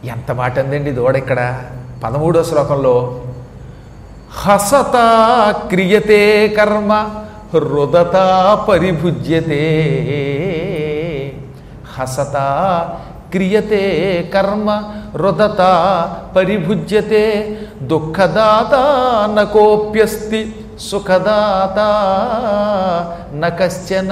ఎంత మాట అందండి దూడ ఇక్కడ పదమూడో శ్లోకంలో హసత క్రియతే కర్మ హృదత పరిభుజ్యతే హసత క్రియతే కర్మ రుదత పరిభుజ్యతే దుఃఖదాత నకోప్యస్తి సుఖదాత న కశ్చన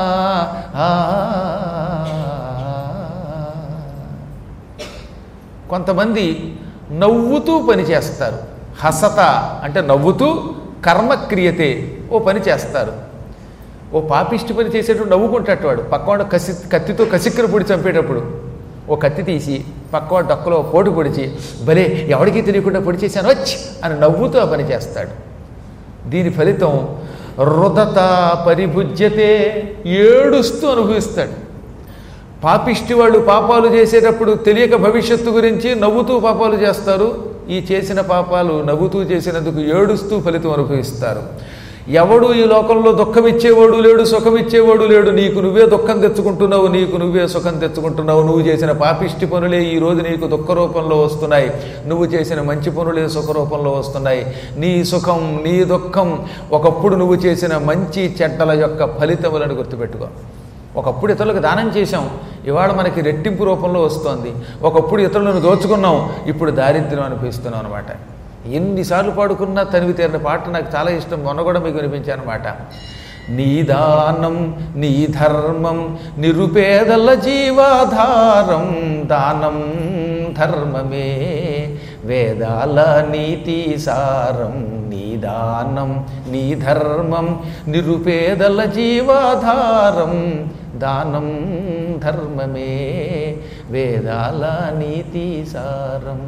కొంతమంది నవ్వుతూ పని చేస్తారు హసత అంటే నవ్వుతూ కర్మ క్రియతే ఓ పని చేస్తారు ఓ పాపిష్టి పని చేసేటప్పుడు నవ్వుకుంటాడు వాడు పక్కవాడు కసి కత్తితో కసిక్కర పొడి చంపేటప్పుడు ఓ కత్తి తీసి పక్కవాడు డొక్కలో పోటు పొడిచి భలే ఎవడికి తెలియకుండా పొడి చేశాను వచ్చి అని నవ్వుతూ ఆ పని చేస్తాడు దీని ఫలితం రుదత పరిభుజ్యతే ఏడుస్తూ అనుభవిస్తాడు పాపిష్టి వాళ్ళు పాపాలు చేసేటప్పుడు తెలియక భవిష్యత్తు గురించి నవ్వుతూ పాపాలు చేస్తారు ఈ చేసిన పాపాలు నవ్వుతూ చేసినందుకు ఏడుస్తూ ఫలితం అనుభవిస్తారు ఎవడు ఈ లోకంలో దుఃఖం ఇచ్చేవాడు లేడు సుఖం ఇచ్చేవాడు లేడు నీకు నువ్వే దుఃఖం తెచ్చుకుంటున్నావు నీకు నువ్వే సుఖం తెచ్చుకుంటున్నావు నువ్వు చేసిన పాపిష్టి పనులే ఈ రోజు నీకు దుఃఖ రూపంలో వస్తున్నాయి నువ్వు చేసిన మంచి పనులే సుఖ రూపంలో వస్తున్నాయి నీ సుఖం నీ దుఃఖం ఒకప్పుడు నువ్వు చేసిన మంచి చెడ్డల యొక్క ఫలితములను గుర్తుపెట్టుకో ఒకప్పుడు ఇతరులకు దానం చేశాం ఇవాళ మనకి రెట్టింపు రూపంలో వస్తోంది ఒకప్పుడు ఇతరులను దోచుకున్నాం ఇప్పుడు దారిద్ర్యం అనిపిస్తున్నాం అనమాట ఎన్నిసార్లు పాడుకున్నా తనివి తీరిన పాట నాకు చాలా ఇష్టం మొన్న కూడా మీకు వినిపించాను అనమాట నీ దానం నీ ధర్మం నిరుపేదల జీవాధారం దానం ధర్మమే వేదాల నీతి సారం నీ దానం నీ ధర్మం నిరుపేదల జీవాధారం దానం ధర్మమే వేదాల నీతి సారం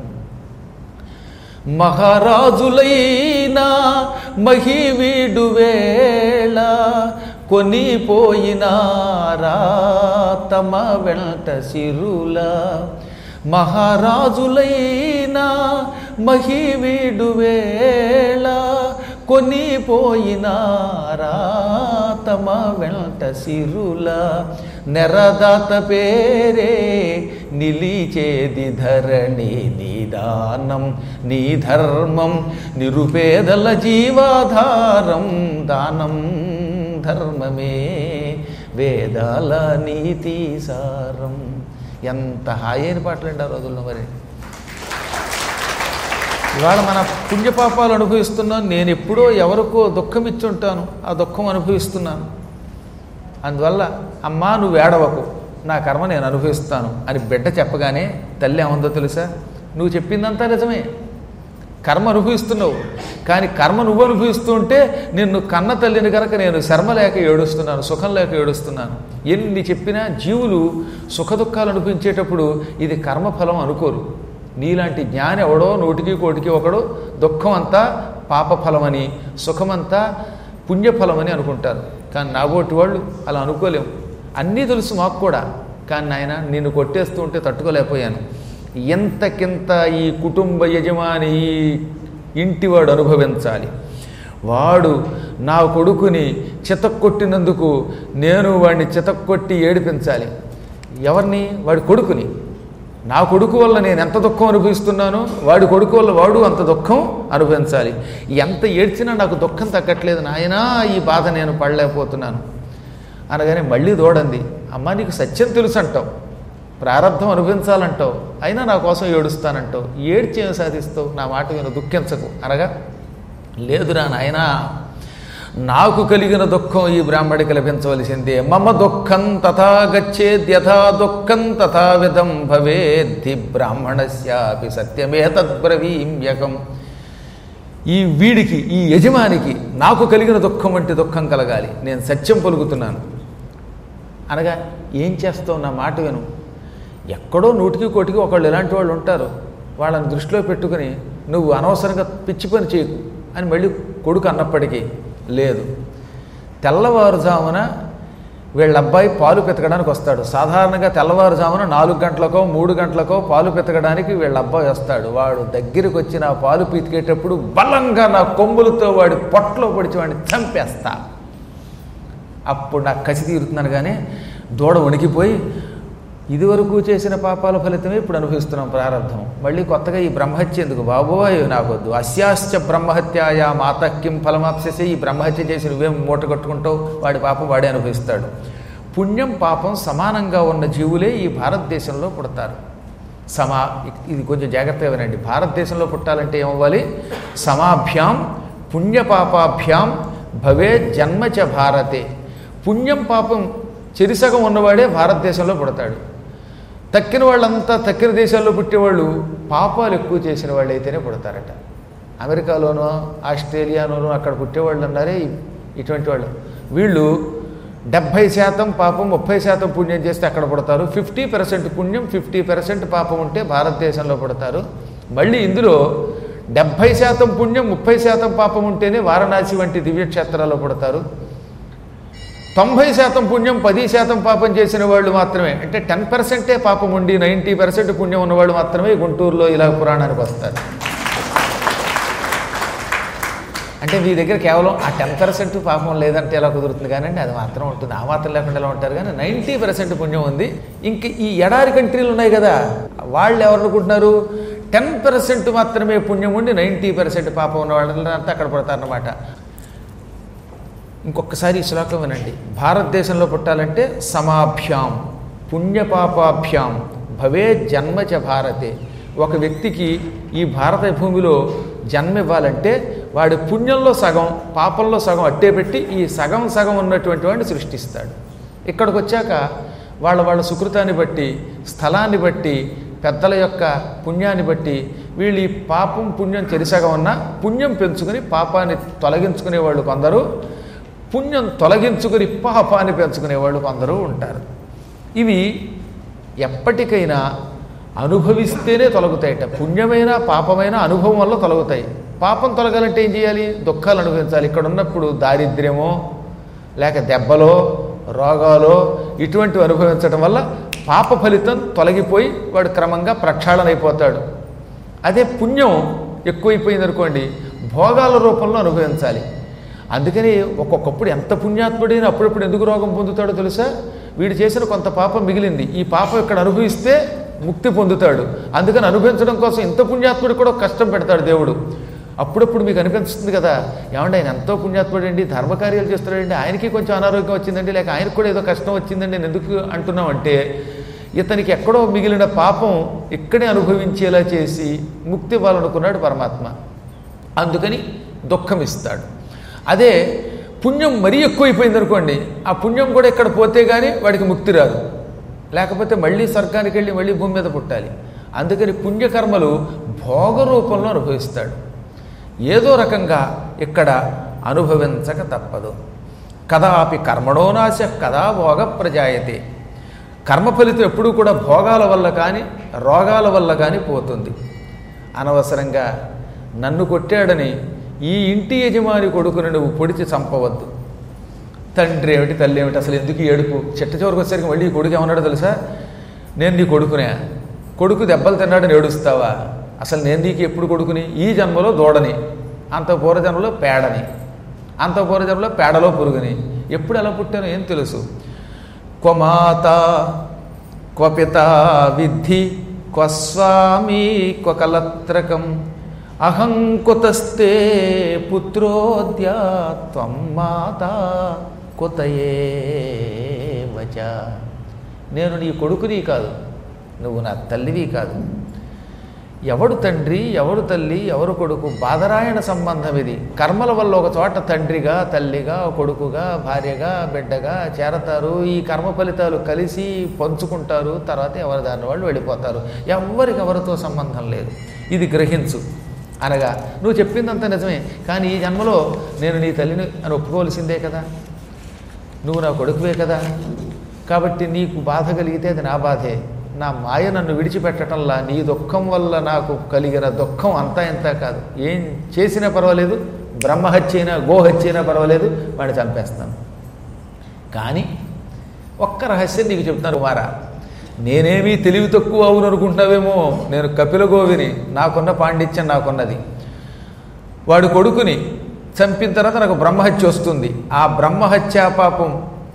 మహారాజులైనా మహివీడు వేళ కొనిపోయినారా తమ వెంట సిరుల మహారాజులైనా మహివీడు వేళ కొనిపోయినారా తమ వెంట సిరుల నెరదాత పేరే నిలిచేది ధరణి నిదానం నీ ధర్మం నిరుపేదల జీవాధారం దానం ధర్మమే వేదాల నీతి సారం ఎంత హాయైన పాటలండి ఆ రోజుల్లో మరి ఇవాళ మన పుణ్యపాపాలు అనుభవిస్తున్నాం నేను ఎప్పుడో ఎవరికో దుఃఖం ఇచ్చుంటాను ఆ దుఃఖం అనుభవిస్తున్నాను అందువల్ల అమ్మా నువ్వు ఏడవకు నా కర్మ నేను అనుభవిస్తాను అని బిడ్డ చెప్పగానే తల్లి ఏముందో తెలుసా నువ్వు చెప్పిందంతా నిజమే కర్మ అనుభవిస్తున్నావు కానీ కర్మ నువ్వు అనుభవిస్తూ ఉంటే నిన్ను కన్న తల్లిని కనుక నేను శర్మ లేక ఏడుస్తున్నాను సుఖం లేక ఏడుస్తున్నాను ఎన్ని చెప్పినా జీవులు సుఖ దుఃఖాలు అనుభవించేటప్పుడు ఇది కర్మఫలం అనుకోరు నీలాంటి జ్ఞాని ఎవడో నోటికి కోటికి ఒకడు దుఃఖం అంతా పాపఫలమని సుఖమంతా పుణ్యఫలమని అనుకుంటారు కానీ నాబోటి వాళ్ళు అలా అనుకోలేము అన్నీ తెలుసు మాకు కూడా కానీ నాయన నిన్ను కొట్టేస్తూ ఉంటే తట్టుకోలేకపోయాను ఎంతకింత ఈ కుటుంబ యజమాని ఈ ఇంటివాడు అనుభవించాలి వాడు నా కొడుకుని చితక్కొట్టినందుకు నేను వాడిని చితక్కొట్టి ఏడిపించాలి ఎవరిని వాడి కొడుకుని నా కొడుకు వల్ల నేను ఎంత దుఃఖం అనుభవిస్తున్నానో వాడి కొడుకు వల్ల వాడు అంత దుఃఖం అనుభవించాలి ఎంత ఏడ్చినా నాకు దుఃఖం తగ్గట్లేదు నాయనా ఈ బాధ నేను పడలేకపోతున్నాను అనగానే మళ్ళీ దూడంది అమ్మ నీకు సత్యం తెలుసు అంటావు ప్రారంధం అనుభవించాలంటావు అయినా నా కోసం ఏడుస్తానంటావు ఏడ్చి ఏం సాధిస్తావు నా మాట విను దుఃఖించకు అనగా లేదురా నాయనా నాకు కలిగిన దుఃఖం ఈ బ్రాహ్మడికి లభించవలసిందే మమ దుఃఖం తథా గచ్చేద్యథా దుఃఖం తథా విధం భవేద్ధి బ్రాహ్మణస్యాపి సత్యమే తద్బ్రవీమ్యకం ఈ వీడికి ఈ యజమానికి నాకు కలిగిన దుఃఖం వంటి దుఃఖం కలగాలి నేను సత్యం పలుకుతున్నాను అనగా ఏం చేస్తావు నా మాట విను ఎక్కడో నూటికి కోటికి ఒకళ్ళు ఇలాంటి వాళ్ళు ఉంటారు వాళ్ళని దృష్టిలో పెట్టుకుని నువ్వు అనవసరంగా పిచ్చి పని చేయకు అని మళ్ళీ కొడుకు అన్నప్పటికీ లేదు తెల్లవారుజామున వీళ్ళ అబ్బాయి పాలు పెతకడానికి వస్తాడు సాధారణంగా తెల్లవారుజామున నాలుగు గంటలకో మూడు గంటలకో పాలు పెతకడానికి వీళ్ళ అబ్బాయి వస్తాడు వాడు దగ్గరికి వచ్చి నా పాలు పీతికేటప్పుడు బలంగా నా కొమ్ములతో వాడి పొట్టలో పొడిచి వాడిని చంపేస్తా అప్పుడు నాకు కసి తీరుతున్నాను కానీ దూడ వణికిపోయి ఇదివరకు చేసిన పాపాల ఫలితమే ఇప్పుడు అనుభవిస్తున్నాం ప్రారంభం మళ్ళీ కొత్తగా ఈ బ్రహ్మహత్య ఎందుకు బాబోయ్ నాకొద్దు అస్యాశ్చ బ్రహ్మహత్యాయా మాతక్కిం ఫలమాప్సెసి ఈ బ్రహ్మహత్య చేసి నువ్వేం మూట కట్టుకుంటావు వాడి పాపం వాడే అనుభవిస్తాడు పుణ్యం పాపం సమానంగా ఉన్న జీవులే ఈ భారతదేశంలో పుడతారు సమా ఇది కొంచెం జాగ్రత్తగా వినండి భారతదేశంలో పుట్టాలంటే ఏమవ్వాలి సమాభ్యాం పుణ్యపాపాభ్యాం భవే జన్మచ భారతే పుణ్యం పాపం చెరిసగం ఉన్నవాడే భారతదేశంలో పుడతాడు తక్కిన వాళ్ళంతా తక్కిన దేశాల్లో పుట్టేవాళ్ళు పాపాలు ఎక్కువ చేసిన వాళ్ళు అయితేనే పుడతారట అమెరికాలోనో ఆస్ట్రేలియాలోనో అక్కడ పుట్టేవాళ్ళు అన్నారే ఇ- ఇటువంటి వాళ్ళు వీళ్ళు డెబ్భై శాతం పాపం ముప్పై శాతం పుణ్యం చేస్తే అక్కడ పుడతారు ఫిఫ్టీ పర్సెంట్ పుణ్యం ఫిఫ్టీ పర్సెంట్ పాపం ఉంటే భారతదేశంలో పుడతారు మళ్ళీ ఇందులో డెబ్భై శాతం పుణ్యం ముప్పై శాతం పాపం ఉంటేనే వారణాసి వంటి దివ్యక్షేత్రాల్లో పుడతారు తొంభై శాతం పుణ్యం పది శాతం పాపం చేసిన వాళ్ళు మాత్రమే అంటే టెన్ పర్సెంటే పాపం ఉండి నైంటీ పర్సెంట్ పుణ్యం ఉన్నవాళ్ళు మాత్రమే గుంటూరులో ఇలా పురాణానికి వస్తారు అంటే మీ దగ్గర కేవలం ఆ టెన్ పర్సెంట్ పాపం లేదంటే ఎలా కుదురుతుంది కానీ అది మాత్రం ఉంటుంది ఆ మాత్రం లేకుండా ఎలా ఉంటారు కానీ నైంటీ పర్సెంట్ పుణ్యం ఉంది ఇంక ఈ ఎడారి కంట్రీలు ఉన్నాయి కదా వాళ్ళు ఎవరు అనుకుంటున్నారు టెన్ పర్సెంట్ మాత్రమే పుణ్యం ఉండి నైంటీ పర్సెంట్ పాపం ఉన్న వాళ్ళంతా అక్కడ పడతారన్నమాట ఇంకొకసారి ఈ శ్లోకం వినండి భారతదేశంలో పుట్టాలంటే సమాభ్యాం పుణ్యపాపాభ్యాం భవే జన్మచ భారతే ఒక వ్యక్తికి ఈ భారత భూమిలో జన్మ ఇవ్వాలంటే వాడి పుణ్యంలో సగం పాపంలో సగం అట్టే పెట్టి ఈ సగం సగం ఉన్నటువంటి వాడిని సృష్టిస్తాడు ఇక్కడికి వచ్చాక వాళ్ళ వాళ్ళ సుకృతాన్ని బట్టి స్థలాన్ని బట్టి పెద్దల యొక్క పుణ్యాన్ని బట్టి వీళ్ళు ఈ పాపం పుణ్యం చెరిసగా ఉన్న పుణ్యం పెంచుకుని పాపాన్ని తొలగించుకునే వాళ్ళు కొందరు పుణ్యం తొలగించుకుని పాపాన్ని పెంచుకునే వాళ్ళు కొందరు ఉంటారు ఇవి ఎప్పటికైనా అనుభవిస్తేనే తొలగుతాయట పుణ్యమైన పాపమైన అనుభవం వల్ల తొలగుతాయి పాపం తొలగాలంటే ఏం చేయాలి దుఃఖాలు అనుభవించాలి ఇక్కడ ఉన్నప్పుడు దారిద్ర్యమో లేక దెబ్బలో రోగాలో ఇటువంటివి అనుభవించడం వల్ల పాప ఫలితం తొలగిపోయి వాడు క్రమంగా ప్రక్షాళన అయిపోతాడు అదే పుణ్యం ఎక్కువైపోయింది అనుకోండి భోగాల రూపంలో అనుభవించాలి అందుకని ఒక్కొక్కప్పుడు ఎంత పుణ్యాత్ముడైనా అప్పుడప్పుడు ఎందుకు రోగం పొందుతాడో తెలుసా వీడు చేసిన కొంత పాపం మిగిలింది ఈ పాపం ఇక్కడ అనుభవిస్తే ముక్తి పొందుతాడు అందుకని అనుభవించడం కోసం ఇంత పుణ్యాత్ముడు కూడా కష్టం పెడతాడు దేవుడు అప్పుడప్పుడు మీకు అనిపిస్తుంది కదా ఏమంటే ఆయన ఎంతో పుణ్యాత్ముడండి ధర్మకార్యాలు చేస్తున్నాడండి ఆయనకి కొంచెం అనారోగ్యం వచ్చిందండి లేక ఆయనకు కూడా ఏదో కష్టం వచ్చిందండి నేను ఎందుకు అంటున్నామంటే ఇతనికి ఎక్కడో మిగిలిన పాపం ఇక్కడే అనుభవించేలా చేసి ముక్తి ఇవ్వాలనుకున్నాడు పరమాత్మ అందుకని దుఃఖం ఇస్తాడు అదే పుణ్యం మరీ ఎక్కువైపోయింది అనుకోండి ఆ పుణ్యం కూడా ఇక్కడ పోతే కానీ వాడికి ముక్తి రాదు లేకపోతే మళ్ళీ స్వర్గానికి వెళ్ళి మళ్ళీ భూమి మీద పుట్టాలి అందుకని పుణ్యకర్మలు భోగ రూపంలో అనుభవిస్తాడు ఏదో రకంగా ఇక్కడ అనుభవించక తప్పదు కదాపి కర్మణో నాశ కదా భోగ ప్రజాయతే కర్మ ఫలితం ఎప్పుడూ కూడా భోగాల వల్ల కానీ రోగాల వల్ల కానీ పోతుంది అనవసరంగా నన్ను కొట్టాడని ఈ ఇంటి యజమాని కొడుకుని నువ్వు పొడిచి చంపవద్దు తండ్రి ఏమిటి తల్లి ఏమిటి అసలు ఎందుకు ఈ ఏడుపు చిట్ట చివరికి వచ్చేసరికి మళ్ళీ ఈ కొడుకు ఏమన్నాడో తెలుసా నేను నీ కొడుకునే కొడుకు దెబ్బలు తిన్నాడని ఏడుస్తావా అసలు నేను నీకు ఎప్పుడు కొడుకుని ఈ జన్మలో దూడని అంత పూర్వజన్మలో పేడని అంత పూర్వజన్మలో పేడలో పురుగుని ఎప్పుడు ఎలా పుట్టానో ఏం తెలుసు క్వమాత క్వపిత విద్ధి క్వస్వామి క్వకలత్రకం అహం కుతస్తే పుత్రోద్య త్వం మాత కుతయే వచ నేను నీ కొడుకుని కాదు నువ్వు నా తల్లివి కాదు ఎవడు తండ్రి ఎవడు తల్లి ఎవరు కొడుకు బాధరాయణ సంబంధం ఇది కర్మల వల్ల ఒక చోట తండ్రిగా తల్లిగా కొడుకుగా భార్యగా బిడ్డగా చేరతారు ఈ కర్మ ఫలితాలు కలిసి పంచుకుంటారు తర్వాత ఎవరి దాని వాళ్ళు వెళ్ళిపోతారు ఎవరికి ఎవరితో సంబంధం లేదు ఇది గ్రహించు అనగా నువ్వు చెప్పిందంత నిజమే కానీ ఈ జన్మలో నేను నీ తల్లిని అని ఒప్పుకోవలసిందే కదా నువ్వు నా కొడుకువే కదా కాబట్టి నీకు బాధ కలిగితే అది నా బాధే నా మాయ నన్ను విడిచిపెట్టడంలా నీ దుఃఖం వల్ల నాకు కలిగిన దుఃఖం అంతా ఇంత కాదు ఏం చేసినా పర్వాలేదు బ్రహ్మహత్య అయినా గోహత్య అయినా పర్వాలేదు వాడిని చంపేస్తాను కానీ ఒక్క రహస్యం నీకు చెప్తాను వారా నేనేమీ తెలివి తక్కువ అవును అనుకుంటున్నావేమో నేను కపిల గోవిని నాకున్న పాండిత్యం నాకున్నది వాడు కొడుకుని చంపిన తర్వాత నాకు బ్రహ్మహత్య వస్తుంది ఆ బ్రహ్మహత్యా పాపం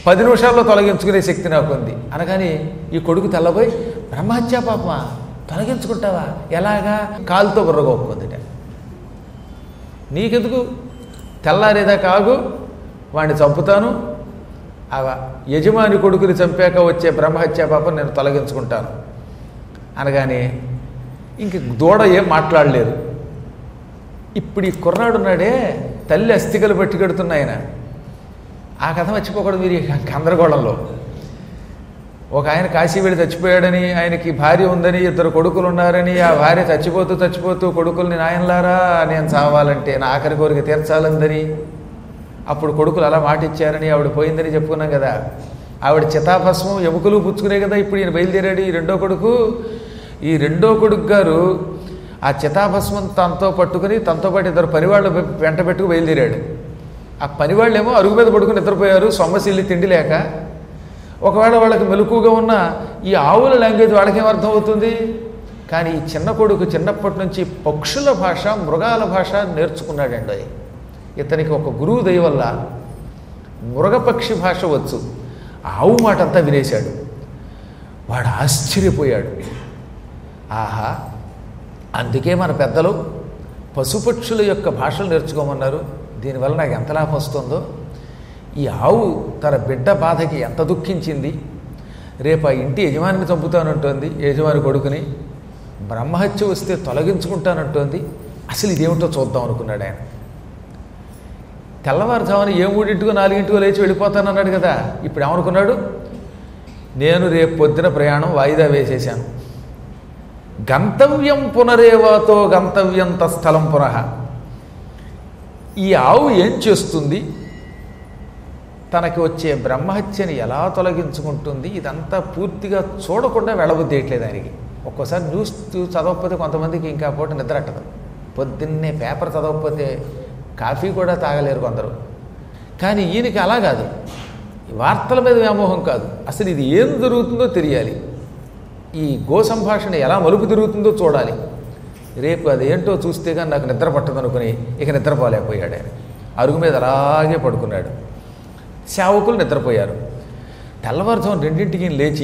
పది నిమిషాల్లో తొలగించుకునే శక్తి నాకు ఉంది అనగానే ఈ కొడుకు తెల్లబోయి బ్రహ్మహత్యా పాపమా తొలగించుకుంటావా ఎలాగా కాలుతో బుర్రగొక్కుందిట నీకెందుకు తెల్లారేదా కాగు వాడిని చంపుతాను ఆ యజమాని కొడుకుని చంపాక వచ్చే బ్రహ్మహత్యా పాపం నేను తొలగించుకుంటాను అనగానే ఇంక దూడ ఏం మాట్లాడలేదు ఇప్పుడు ఈ కుర్రాడున్నాడే తల్లి అస్థికలు పట్టి కడుతున్న ఆయన ఆ కథ మర్చిపోకూడదు మీరు ఈ గందరగోళంలో ఒక ఆయన కాశీ వెళ్ళి చచ్చిపోయాడని ఆయనకి భార్య ఉందని ఇద్దరు కొడుకులు ఉన్నారని ఆ భార్య చచ్చిపోతూ చచ్చిపోతూ కొడుకుల్ని నాయనలారా నేను చావాలంటే నా ఆఖరి కోరిక తీర్చాలందని అప్పుడు కొడుకులు అలా మాట ఇచ్చారని ఆవిడ పోయిందని చెప్పుకున్నాం కదా ఆవిడ చితాభస్మం ఎముకలు పుచ్చుకునే కదా ఇప్పుడు ఈయన బయలుదేరాడు ఈ రెండో కొడుకు ఈ రెండో కొడుకు గారు ఆ చితాభస్మం తనతో పట్టుకుని తనతో పాటు ఇద్దరు పనివాళ్ళు వెంట పెట్టుకు బయలుదేరాడు ఆ పనివాళ్ళేమో అరుగు మీద పడుకుని నిద్రపోయారు సొమ్మసిల్లి తిండి లేక ఒకవేళ వాళ్ళకి మెలకుగా ఉన్న ఈ ఆవుల లాంగ్వేజ్ వాళ్ళకేం అర్థం అవుతుంది కానీ ఈ చిన్న కొడుకు చిన్నప్పటి నుంచి పక్షుల భాష మృగాల భాష నేర్చుకున్నాడండి ఇతనికి ఒక గురువు దయ వల్ల మృగపక్షి భాష వచ్చు ఆవు మాట అంతా వినేశాడు వాడు ఆశ్చర్యపోయాడు ఆహా అందుకే మన పెద్దలు పశుపక్షుల యొక్క భాషలు నేర్చుకోమన్నారు దీనివల్ల నాకు ఎంత లాభం వస్తుందో ఈ ఆవు తన బిడ్డ బాధకి ఎంత దుఃఖించింది రేపు ఆ ఇంటి యజమానిని చంపుతానంటోంది యజమాని కొడుకుని బ్రహ్మహత్య వస్తే తొలగించుకుంటానంటోంది అసలు ఇదేమిటో చూద్దాం అనుకున్నాడు ఆయన తెల్లవారుజామున ఏ మూడింటికో నాలుగింటికో లేచి వెళ్ళిపోతానన్నాడు కదా ఇప్పుడు ఏమనుకున్నాడు నేను రేపు పొద్దున ప్రయాణం వాయిదా వేసేశాను గంతవ్యం పునరేవాతో గంతవ్యం తస్థలం పునః ఈ ఆవు ఏం చేస్తుంది తనకి వచ్చే బ్రహ్మహత్యని ఎలా తొలగించుకుంటుంది ఇదంతా పూర్తిగా చూడకుండా వెళ్ళబుద్దేయట్లేదు ఆయనకి ఒక్కోసారి న్యూస్ చదవకపోతే కొంతమందికి ఇంకా పూట నిద్రట్టదు పొద్దున్నే పేపర్ చదవకపోతే కాఫీ కూడా తాగలేరు కొందరు కానీ ఈయనకి అలా కాదు ఈ వార్తల మీద వ్యామోహం కాదు అసలు ఇది ఏం జరుగుతుందో తెలియాలి ఈ గో సంభాషణ ఎలా మలుపు తిరుగుతుందో చూడాలి రేపు అదేంటో చూస్తే కానీ నాకు నిద్ర పట్టదనుకుని ఇక నిద్రపోలేకపోయాడు ఆయన అరుగు మీద అలాగే పడుకున్నాడు సేవకులు నిద్రపోయారు తెల్లవారుజాము రెండింటికి లేచి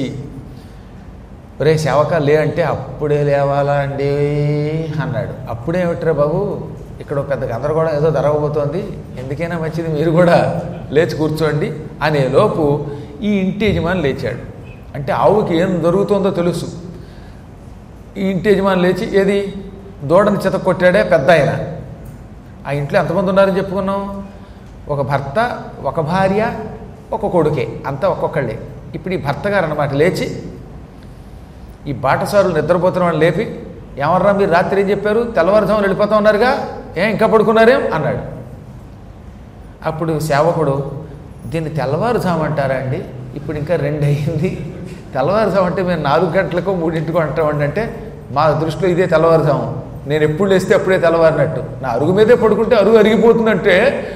రే సేవక లే అంటే అప్పుడే లేవాలా అండి అన్నాడు అప్పుడే ఏమిట్రా బాబు ఇక్కడ ఒక పెద్ద గందరగోళం ఏదో జరగబోతోంది ఎందుకైనా మంచిది మీరు కూడా లేచి కూర్చోండి అనే లోపు ఈ ఇంటి యజమాని లేచాడు అంటే ఆవుకి ఏం జరుగుతుందో తెలుసు ఈ ఇంటి యజమాని లేచి ఏది దూడని చిత కొట్టాడే పెద్ద ఆయన ఆ ఇంట్లో ఎంతమంది ఉన్నారని చెప్పుకున్నాం ఒక భర్త ఒక భార్య ఒక కొడుకే అంతా ఒక్కొక్కళ్ళే ఇప్పుడు ఈ భర్త గారు అన్నమాట లేచి ఈ బాటసారులు నిద్రపోతున్న వాళ్ళని లేపి ఏమర్రా మీరు రాత్రి ఏం చెప్పారు తెల్లవారుజామున వెళ్ళిపోతా ఉన్నారుగా ఏం ఇంకా పడుకున్నారేం అన్నాడు అప్పుడు సేవకుడు దీన్ని తెల్లవారుజాము అంటారా అండి ఇప్పుడు ఇంకా రెండు అయ్యింది తెల్లవారుజాము అంటే మేము నాలుగు గంటలకో మూడింటికో అంటామండి అంటే మా దృష్టిలో ఇదే తెల్లవారుజాము నేను ఎప్పుడు లేస్తే అప్పుడే తెల్లవారినట్టు నా అరుగు మీదే పడుకుంటే అరుగు అరిగిపోతుందంటే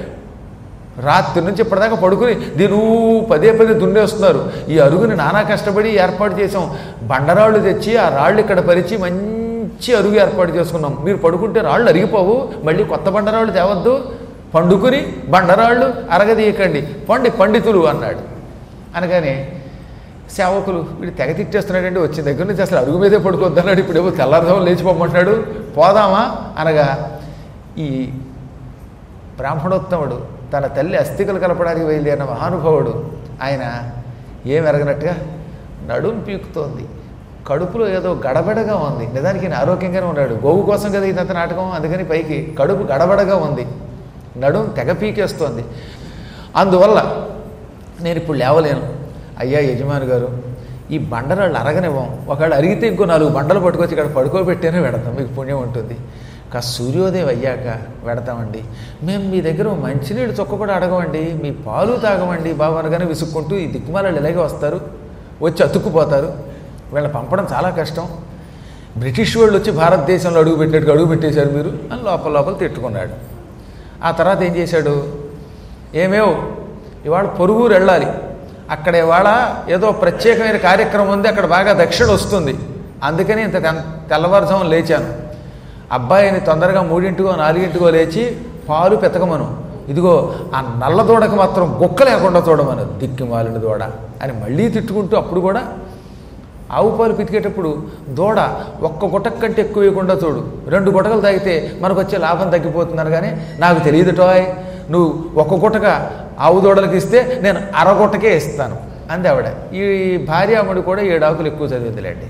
రాత్రి నుంచి ఇప్పటిదాకా పడుకుని దీని పదే పదే దున్నేస్తున్నారు ఈ అరుగుని నానా కష్టపడి ఏర్పాటు చేసాం బండరాళ్ళు తెచ్చి ఆ రాళ్ళు ఇక్కడ పరిచి మంచి అరుగు ఏర్పాటు చేసుకున్నాం మీరు పడుకుంటే రాళ్ళు అరిగిపోవు మళ్ళీ కొత్త బండరాళ్ళు తేవద్దు పండుకుని బండరాళ్ళు అరగదీయకండి పండి పండితులు అన్నాడు అనగానే సేవకులు వీడు తెగ తిట్టేస్తున్నాడండి వచ్చిన దగ్గర నుంచి అసలు అరుగు మీదే పడుకోవద్దన్నాడు ఇప్పుడు ఏమో తెల్లారుజాము లేచిపోమంటున్నాడు పోదామా అనగా ఈ బ్రాహ్మణోత్తముడు తన తల్లి అస్థికలు కలపడానికి బయలుదేరిన మహానుభావుడు ఆయన ఏం ఎరగనట్టుగా నడుం పీకుతోంది కడుపులో ఏదో గడబడగా ఉంది నిజానికి ఈయన ఆరోగ్యంగానే ఉన్నాడు గోవు కోసం కదా ఇదంతా నాటకం అందుకని పైకి కడుపు గడబడగా ఉంది నడుం తెగ పీకేస్తోంది అందువల్ల నేను ఇప్పుడు లేవలేను అయ్యా యజమాని గారు ఈ బండరాళ్ళు అరగనివ్వం ఒకవేళ అరిగితే ఇంకో నాలుగు బండలు పట్టుకొచ్చి ఇక్కడ పడుకోబెట్టేనే పెడతాం మీకు పుణ్యం ఉంటుంది కాస్త సూర్యోదయం అయ్యాక పెడతామండి మేము మీ దగ్గర ఓ మంచినీళ్ళు చొక్క కూడా అడగమండి మీ పాలు తాగమండి బాబు అనగానే విసుక్కుంటూ ఈ దిక్కుమాలలో ఇలాగే వస్తారు వచ్చి అతుక్కుపోతారు వీళ్ళని పంపడం చాలా కష్టం బ్రిటిష్ వాళ్ళు వచ్చి భారతదేశంలో అడుగు పెట్టినట్టు అడుగు పెట్టేశారు మీరు అని లోపల లోపల తిట్టుకున్నాడు ఆ తర్వాత ఏం చేశాడు ఏమేవ్ ఇవాళ పొరుగురు వెళ్ళాలి అక్కడ ఇవాళ ఏదో ప్రత్యేకమైన కార్యక్రమం ఉంది అక్కడ బాగా దక్షిణ వస్తుంది అందుకని ఇంత తెం- తెల్లవారుజామున లేచాను అబ్బాయిని తొందరగా మూడింటికో నాలుగింటికో లేచి పాలు పెతకమను ఇదిగో ఆ నల్ల దూడకి మాత్రం గొక్క లేకుండా చూడమను దిక్కుమాలిన దూడ అని మళ్ళీ తిట్టుకుంటూ అప్పుడు కూడా ఆవు పాలు పితికేటప్పుడు దూడ ఒక్క గుటక కంటే ఎక్కువ వేయకుండా చూడు రెండు గుటకలు తాగితే మనకు వచ్చే లాభం తగ్గిపోతున్నారు కానీ నాకు తెలియదు టోయ్ నువ్వు ఒక్క గుటక ఆవు దూడలకు ఇస్తే నేను అరగుట్టకే ఇస్తాను అంది ఆవిడ ఈ భార్యాముడు కూడా ఏడు ఆకులు ఎక్కువ చదివిందిలేండి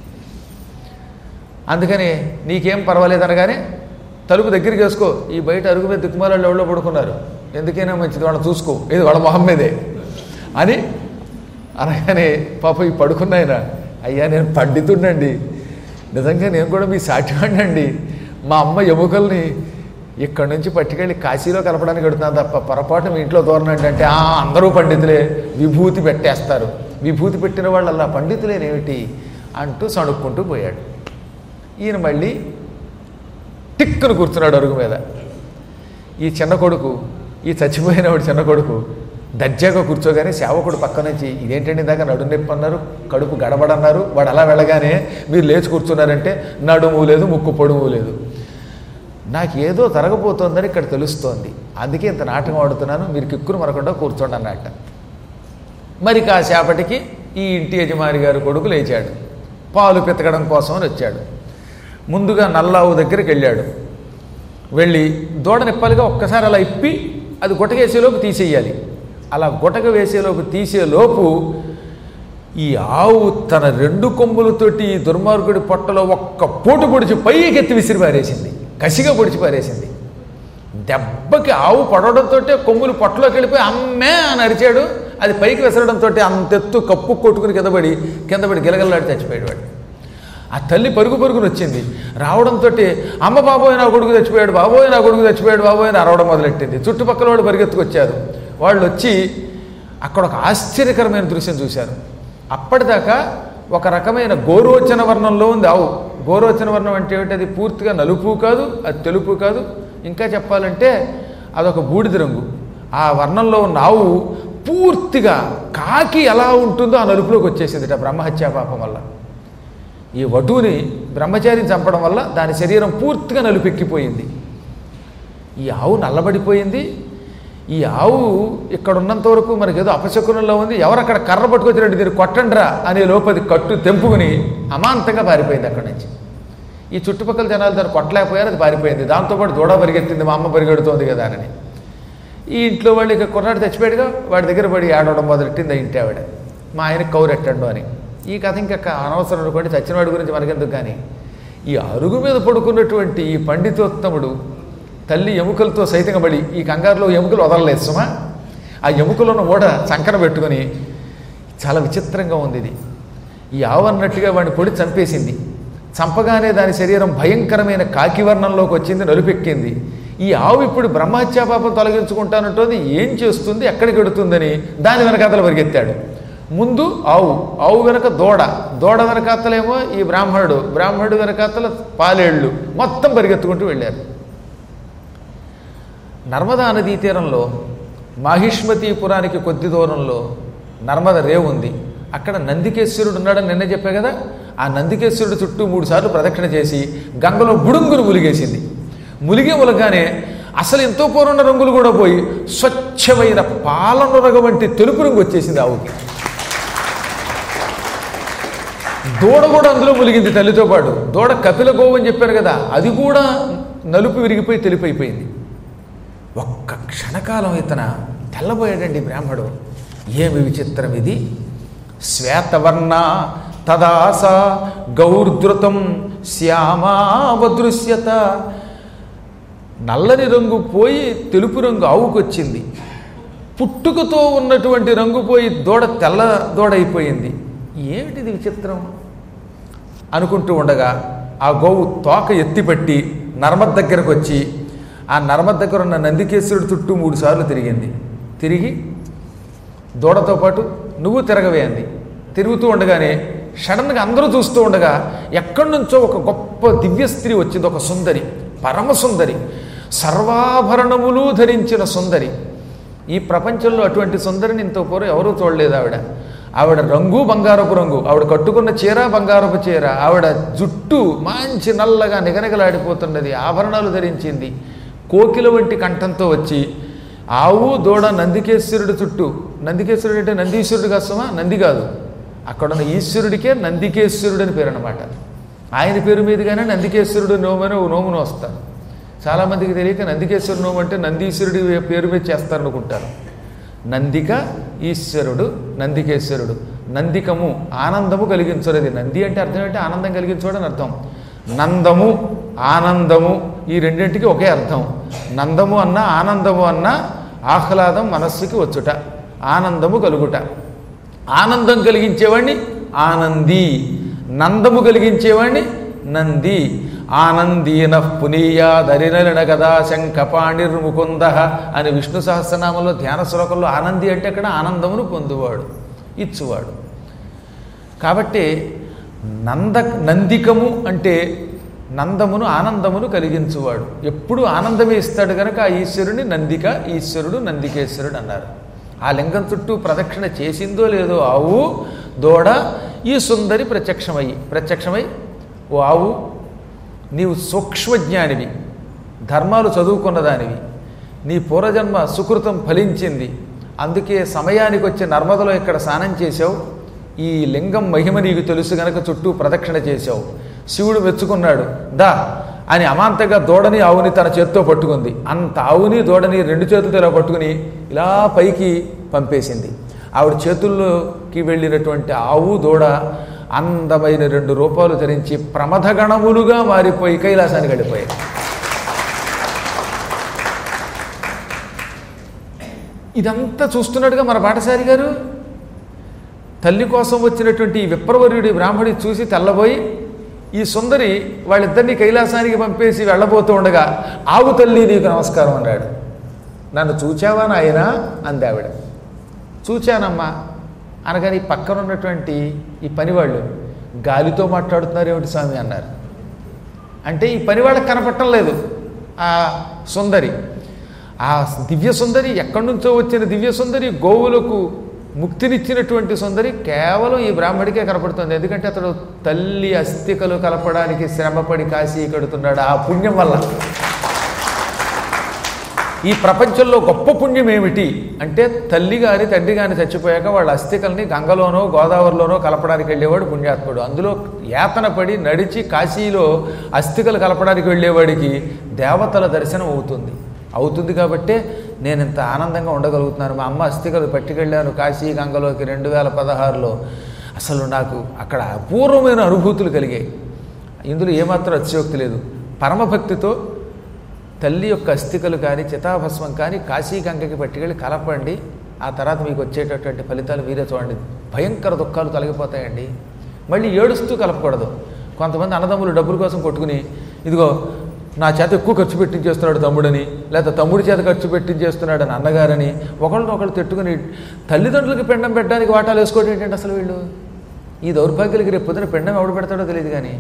అందుకని నీకేం పర్వాలేదు అనగానే తలుపు దగ్గరికి వేసుకో ఈ బయట అరుగు మీద దిక్కుమాలలో ఎవరో పడుకున్నారు ఎందుకైనా మంచిది వాళ్ళని చూసుకో ఇది వాళ్ళ మొహం మీదే అని అనగానే పాప ఈ పడుకున్నాయన అయ్యా నేను పండితుండండి నిజంగా నేను కూడా మీ సాటివాడినండి మా అమ్మ ఎముకల్ని ఇక్కడి నుంచి పట్టుకెళ్ళి కాశీలో కలపడానికి పెడుతున్నాను తప్ప పొరపాటు మీ ఇంట్లో దూరనండి అంటే "ఆ, అందరూ పండితులే విభూతి పెట్టేస్తారు విభూతి పెట్టిన వాళ్ళు అలా పండితులేనేమిటి అంటూ సణుక్కుంటూ పోయాడు ఈయన మళ్ళీ టిక్కును కూర్చున్నాడు అరుగు మీద ఈ చిన్న కొడుకు ఈ చచ్చిపోయినవాడు చిన్న కొడుకు దర్జాగా కూర్చోగానే సేవకుడు పక్క నుంచి ఇదేంటండి దాకా నడుము నొప్పి అన్నారు కడుపు గడబడన్నారు వాడు అలా వెళ్ళగానే మీరు లేచి కూర్చున్నారంటే నడుము లేదు ముక్కు పొడుము లేదు నాకు ఏదో జరగబోతోందని ఇక్కడ తెలుస్తోంది అందుకే ఇంత నాటకం ఆడుతున్నాను మీరు కిక్కును మరకుండా కూర్చోండి అన్నట్ట మరి కాసేపటికి ఈ ఇంటి యజమాని గారు కొడుకు లేచాడు పాలు పితకడం కోసం అని వచ్చాడు ముందుగా నల్లావు దగ్గరికి వెళ్ళాడు వెళ్ళి దూడ నిప్పలుగా ఒక్కసారి అలా ఇప్పి అది గుటకేసేలోపు తీసేయాలి అలా గుటక వేసేలోపు తీసేలోపు ఈ ఆవు తన రెండు కొమ్ములతోటి ఈ దుర్మార్గుడి పొట్టలో ఒక్క పోటు పొడిచి పైకి ఎత్తి విసిరి పారేసింది కసిగా పొడిచి పారేసింది దెబ్బకి ఆవు పడవడంతో కొమ్ములు పొట్టలోకి వెళ్ళిపోయి అమ్మే అని అరిచాడు అది పైకి విసరడంతో అంతెత్తు కప్పు కొట్టుకుని కిందపడి కిందపడి గిలగల్లాడి చచ్చిపోయాడు వాడు ఆ తల్లి పరుగు పరుగుని వచ్చింది రావడంతో అమ్మ బాబోయ్ నా కొడుకు చచ్చిపోయాడు బాబోయ్ నా కొడుకు చచ్చిపోయాడు బాబోయ్ అని అరవడం మొదలెట్టింది చుట్టుపక్కల వాడు పరిగెత్తుకొచ్చారు వాళ్ళు వచ్చి అక్కడ ఒక ఆశ్చర్యకరమైన దృశ్యం చూశారు అప్పటిదాకా ఒక రకమైన గోరోచన వర్ణంలో ఉంది ఆవు గోరోచన వర్ణం అంటే ఏమిటి అది పూర్తిగా నలుపు కాదు అది తెలుపు కాదు ఇంకా చెప్పాలంటే అదొక బూడిద రంగు ఆ వర్ణంలో ఉన్న ఆవు పూర్తిగా కాకి ఎలా ఉంటుందో ఆ నలుపులోకి వచ్చేసింది బ్రహ్మహత్యా పాపం వల్ల ఈ వటువుని బ్రహ్మచారిని చంపడం వల్ల దాని శరీరం పూర్తిగా నలుపెక్కిపోయింది ఈ ఆవు నల్లబడిపోయింది ఈ ఆవు ఇక్కడ ఉన్నంత వరకు మనకి ఏదో అపశకునంలో ఉంది ఎవరు అక్కడ కర్ర పట్టుకొచ్చినట్టు దీన్ని కొట్టండ్రా అనే లోపది కట్టు తెంపుకుని అమాంతంగా పారిపోయింది అక్కడి నుంచి ఈ చుట్టుపక్కల జనాలు దాన్ని కొట్టలేకపోయారు అది పారిపోయింది దాంతోపాటు దూడ పరిగెత్తింది మా అమ్మ పరిగెడుతోంది కదా అని ఈ ఇంట్లో వాళ్ళు ఇక కుర్రాడు చచ్చిపోయాడుగా వాడి దగ్గర పడి ఆడవడం మొదలెట్టింది ఆ ఇంటి ఆవిడ మా ఆయనకి కౌరెట్టండు అని ఈ కథ ఇంకా అనవసరం అనుకోండి చచ్చిన వాడి గురించి మనకెందుకు కానీ ఈ అరుగు మీద పడుకున్నటువంటి ఈ పండితోత్తముడు తల్లి ఎముకలతో సైతంగా పడి ఈ కంగారులో ఎముకలు వదలలేదు సుమా ఆ ఎముకలను ఓడ చంకన పెట్టుకొని చాలా విచిత్రంగా ఉంది ఇది ఈ ఆవు అన్నట్టుగా వాడిని పొడి చంపేసింది చంపగానే దాని శరీరం భయంకరమైన కాకివర్ణంలోకి వచ్చింది నలుపెక్కింది ఈ ఆవు ఇప్పుడు బ్రహ్మహత్యా పాపం తొలగించుకుంటానంటోది ఏం చేస్తుంది ఎక్కడికి వెడుతుందని దాని వెనకాతల పరిగెత్తాడు ముందు ఆవు ఆవు వెనక దూడ దూడ వెనకాతలేమో ఈ బ్రాహ్మణుడు బ్రాహ్మణుడు వెనకాతల పాలేళ్ళు మొత్తం పరిగెత్తుకుంటూ వెళ్ళారు నర్మదా నదీ తీరంలో మాహిష్మతీపురానికి కొద్ది దూరంలో నర్మద రేవు ఉంది అక్కడ నందికేశ్వరుడు ఉన్నాడని నిన్న చెప్పా కదా ఆ నందికేశ్వరుడు చుట్టూ మూడు సార్లు ప్రదక్షిణ చేసి గంగలో బుడుంగులు ములిగేసింది ములిగే ములగానే అసలు ఎంతో పూర్వన్న రంగులు కూడా పోయి స్వచ్ఛమైన పాలనురగ వంటి తెలుపు రంగు వచ్చేసింది ఆవుకి దూడ కూడా అందులో ములిగింది తల్లితో పాటు దూడ కపిల గోవు అని చెప్పారు కదా అది కూడా నలుపు విరిగిపోయి తెలిపైపోయింది ఒక్క క్షణకాలం ఇతన తెల్లబోయాడండి బ్రాహ్మడు ఏమి విచిత్రం ఇది శ్వేతవర్ణ తదాస గౌర్ధృతం శ్యామావదృశ్యత నల్లని రంగు పోయి తెలుపు రంగు ఆవుకొచ్చింది పుట్టుకతో ఉన్నటువంటి రంగు పోయి దూడ తెల్ల దూడ అయిపోయింది ఏమిటిది విచిత్రం అనుకుంటూ ఉండగా ఆ గోవు తోక ఎత్తిపట్టి నర్మద్ దగ్గరకు వచ్చి ఆ నర్మద్ దగ్గర ఉన్న నందికేశ్వరుడు చుట్టూ మూడు సార్లు తిరిగింది తిరిగి దూడతో పాటు నువ్వు తిరగవే అంది తిరుగుతూ ఉండగానే సడన్గా అందరూ చూస్తూ ఉండగా ఎక్కడి నుంచో ఒక గొప్ప దివ్య స్త్రీ వచ్చింది ఒక సుందరి పరమ సుందరి సర్వాభరణములు ధరించిన సుందరి ఈ ప్రపంచంలో అటువంటి సుందరిని ఇంత పూర్వం ఎవరూ చూడలేదు ఆవిడ ఆవిడ రంగు బంగారపు రంగు ఆవిడ కట్టుకున్న చీర బంగారపు చీర ఆవిడ జుట్టు మంచి నల్లగా నిగనిగలాడిపోతున్నది ఆభరణాలు ధరించింది కోకిల వంటి కంఠంతో వచ్చి ఆవు దూడ నందికేశ్వరుడు చుట్టూ నందికేశ్వరుడు అంటే నందీశ్వరుడు కష్టమా నంది కాదు అక్కడ ఉన్న ఈశ్వరుడికే నందికేశ్వరుడు అని పేరు అనమాట ఆయన పేరు మీదుగానే నందికేశ్వరుడు నోమని ఓ నోమును వస్తారు చాలామందికి తెలియక నందికేశ్వరుడు నోము అంటే నందీశ్వరుడి పేరు మీద చేస్తారనుకుంటారు నందిక ఈశ్వరుడు నందికేశ్వరుడు నందికము ఆనందము కలిగించున్నది నంది అంటే అర్థం ఏంటి ఆనందం కలిగించడం అని అర్థం నందము ఆనందము ఈ రెండింటికి ఒకే అర్థం నందము అన్న ఆనందము అన్న ఆహ్లాదం మనస్సుకి వచ్చుట ఆనందము కలుగుట ఆనందం కలిగించేవాడిని ఆనంది నందము కలిగించేవాడిని నంది ఆనందీన పునీయాదరినలిన కదా శంఖపాణిర్ముకుంద అని విష్ణు సహస్రనామంలో ధ్యాన శ్లోకంలో ఆనంది అంటే అక్కడ ఆనందమును పొందువాడు ఇచ్చువాడు కాబట్టి నంద నందికము అంటే నందమును ఆనందమును కలిగించువాడు ఎప్పుడు ఆనందమే ఇస్తాడు కనుక ఆ ఈశ్వరుని నందిక ఈశ్వరుడు నందికేశ్వరుడు అన్నారు ఆ లింగం చుట్టూ ప్రదక్షిణ చేసిందో లేదో ఆవు దూడ ఈ సుందరి ప్రత్యక్షమై ప్రత్యక్షమై ఓ ఆవు నీవు సూక్ష్మజ్ఞానివి ధర్మాలు చదువుకున్నదానివి నీ పూర్వజన్మ సుకృతం ఫలించింది అందుకే సమయానికి వచ్చి నర్మదలో ఇక్కడ స్నానం చేశావు ఈ లింగం మహిమ నీకు తెలుసు గనక చుట్టూ ప్రదక్షిణ చేశావు శివుడు మెచ్చుకున్నాడు దా అని అమాంతంగా దూడని ఆవుని తన చేత్తో పట్టుకుంది అంత ఆవుని దూడని రెండు చేతులతో ఇలా పట్టుకుని ఇలా పైకి పంపేసింది ఆవిడ చేతుల్లోకి వెళ్ళినటువంటి ఆవు దూడ అందమైన రెండు రూపాలు ధరించి ప్రమథగణములుగా మారిపోయి కైలాసానికి వెళ్ళిపోయాయి ఇదంతా చూస్తున్నట్టుగా మన పాఠశారి గారు తల్లి కోసం వచ్చినటువంటి ఈ విప్రవర్యుడి బ్రాహ్మడి చూసి తెల్లబోయి ఈ సుందరి వాళ్ళిద్దరిని కైలాసానికి పంపేసి వెళ్ళబోతూ ఉండగా ఆవు తల్లి నీకు నమస్కారం అన్నాడు నన్ను చూచావా నాయన అంది ఆవిడ చూచానమ్మా అనగాని పక్కన ఉన్నటువంటి ఈ పనివాళ్ళు గాలితో మాట్లాడుతున్నారు ఏమిటి స్వామి అన్నారు అంటే ఈ పని వాళ్ళకి కనపడటం లేదు ఆ సుందరి ఆ దివ్య సుందరి ఎక్కడి నుంచో వచ్చిన దివ్య సుందరి గోవులకు ముక్తినిచ్చినటువంటి సుందరి కేవలం ఈ బ్రాహ్మడికే కనపడుతుంది ఎందుకంటే అతడు తల్లి అస్థికలు కలపడానికి శ్రమపడి కాశీ కడుతున్నాడు ఆ పుణ్యం వల్ల ఈ ప్రపంచంలో గొప్ప పుణ్యం ఏమిటి అంటే తల్లి గారి తండ్రి గాని చచ్చిపోయాక వాళ్ళ అస్థికల్ని గంగలోనో గోదావరిలోనో కలపడానికి వెళ్ళేవాడు పుణ్యాత్ముడు అందులో యాతన పడి నడిచి కాశీలో అస్థికలు కలపడానికి వెళ్ళేవాడికి దేవతల దర్శనం అవుతుంది అవుతుంది కాబట్టే నేను ఇంత ఆనందంగా ఉండగలుగుతున్నాను మా అమ్మ అస్థికలు పట్టుకెళ్ళాను కాశీ గంగలోకి రెండు వేల పదహారులో అసలు నాకు అక్కడ అపూర్వమైన అనుభూతులు కలిగాయి ఇందులో ఏమాత్రం అతిశయోక్తి లేదు పరమభక్తితో తల్లి యొక్క అస్థికలు కానీ చితాభస్మం కానీ కాశీ గంగకి పట్టుకెళ్ళి కలపండి ఆ తర్వాత మీకు వచ్చేటటువంటి ఫలితాలు మీరే చూడండి భయంకర దుఃఖాలు తొలగిపోతాయండి మళ్ళీ ఏడుస్తూ కలపకూడదు కొంతమంది అన్నదమ్ములు డబ్బుల కోసం కొట్టుకుని ఇదిగో నా చేత ఎక్కువ ఖర్చు పెట్టించేస్తున్నాడు తమ్ముడని లేదా తమ్ముడి చేత ఖర్చు పెట్టించేస్తున్నాడు అని అన్నగారని ఒకళ్ళని ఒకళ్ళు తిట్టుకుని తల్లిదండ్రులకి పిండం పెట్టడానికి వాటాలు వేసుకోవడం ఏంటంటే అసలు వీళ్ళు ఈ దౌర్భాగ్యులకి రేపు పొద్దున పిండం ఎవడు పెడతాడో తెలియదు కానీ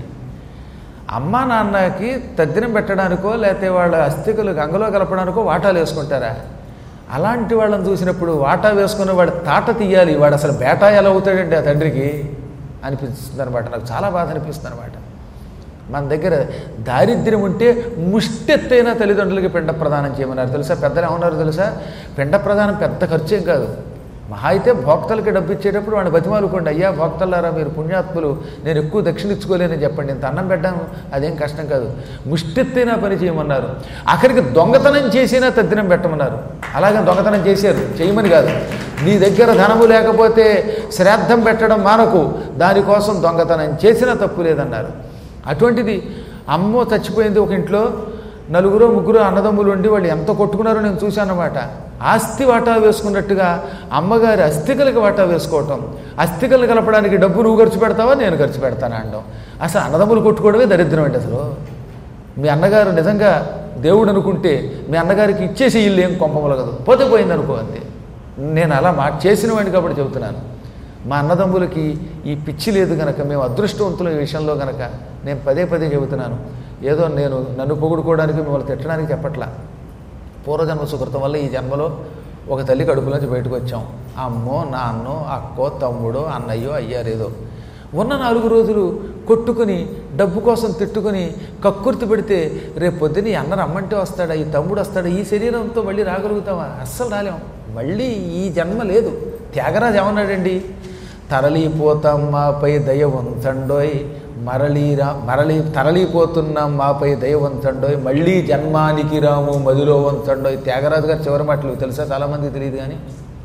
అమ్మ నాన్నకి తద్దినం పెట్టడానికో లేకపోతే వాళ్ళ అస్థికలు గంగలో కలపడానికో వాటాలు వేసుకుంటారా అలాంటి వాళ్ళని చూసినప్పుడు వాటా వేసుకున్న వాడు తాట తీయాలి వాడు అసలు బేటా ఎలా అవుతాడండి ఆ తండ్రికి అనిపిస్తుంది అనమాట నాకు చాలా బాధ అనిపిస్తుంది అనమాట మన దగ్గర దారిద్ర్యం ఉంటే ముష్టెత్తైన తల్లిదండ్రులకి పిండ ప్రదానం చేయమన్నారు తెలుసా పెద్దలు ఏమన్నారు తెలుసా పిండ ప్రదానం పెద్ద ఖర్చేం కాదు మహా అయితే భోక్తలకి డబ్బు ఇచ్చేటప్పుడు వాడిని బతిమాలుకోండి అయ్యా భోక్తలారా మీరు పుణ్యాత్ములు నేను ఎక్కువ దక్షిణ ఇచ్చుకోలేనని చెప్పండి ఇంత అన్నం పెట్టాను అదేం కష్టం కాదు ముష్టెత్తైనా పని చేయమన్నారు ఆఖరికి దొంగతనం చేసినా తద్దినం పెట్టమన్నారు అలాగే దొంగతనం చేశారు చేయమని కాదు నీ దగ్గర ధనము లేకపోతే శ్రాద్ధం పెట్టడం మానకు దానికోసం దొంగతనం చేసినా తప్పు లేదన్నారు అటువంటిది అమ్మో చచ్చిపోయింది ఒక ఇంట్లో నలుగురు ముగ్గురు అన్నదమ్ములు ఉండి వాళ్ళు ఎంత కొట్టుకున్నారో నేను చూశానమాట ఆస్తి వాటా వేసుకున్నట్టుగా అమ్మగారి అస్థికలకి వాటా వేసుకోవటం అస్థికలు కలపడానికి డబ్బు నువ్వు ఖర్చు పెడతావా నేను ఖర్చు పెడతాను అనడం అసలు అన్నదమ్ములు కొట్టుకోవడమే దరిద్రం అండి అసలు మీ అన్నగారు నిజంగా దేవుడు అనుకుంటే మీ అన్నగారికి ఇచ్చేసి ఇల్లు ఏం కొంపమలగదు పోతే పోయింది అనుకో అంతే నేను అలా మా చేసిన వాడిని కాబట్టి చెబుతున్నాను మా అన్నదమ్ములకి ఈ పిచ్చి లేదు గనక మేము అదృష్టవంతుల ఈ విషయంలో గనక నేను పదే పదే చెబుతున్నాను ఏదో నేను నన్ను పొగుడుకోవడానికి మిమ్మల్ని తిట్టడానికి చెప్పట్లా పూర్వజన్మ సుకృతం వల్ల ఈ జన్మలో ఒక తల్లి కడుపులోంచి బయటకు వచ్చాం అమ్మో నాన్నో అక్కో తమ్ముడో అన్నయ్యో అయ్యారేదో ఉన్న నాలుగు రోజులు కొట్టుకుని డబ్బు కోసం తిట్టుకుని కక్కుర్తి పెడితే రేపు పొద్దున ఈ అన్న రమ్మంటే వస్తాడా ఈ తమ్ముడు వస్తాడా ఈ శరీరంతో మళ్ళీ రాగలుగుతావా అస్సలు రాలేం మళ్ళీ ఈ జన్మ లేదు త్యాగరాజు ఏమన్నాడండి తరలిపోతాం మాపై దయ ఉంచండోయ్ మరలీరా మరలి తరలిపోతున్నాం మాపై దయ ఉంచండోయ్ మళ్ళీ జన్మానికి రాము మదిలో ఉంచండోయ్ త్యాగరాజు గారు చివరి మాటలు తెలుసా చాలామందికి తెలియదు కానీ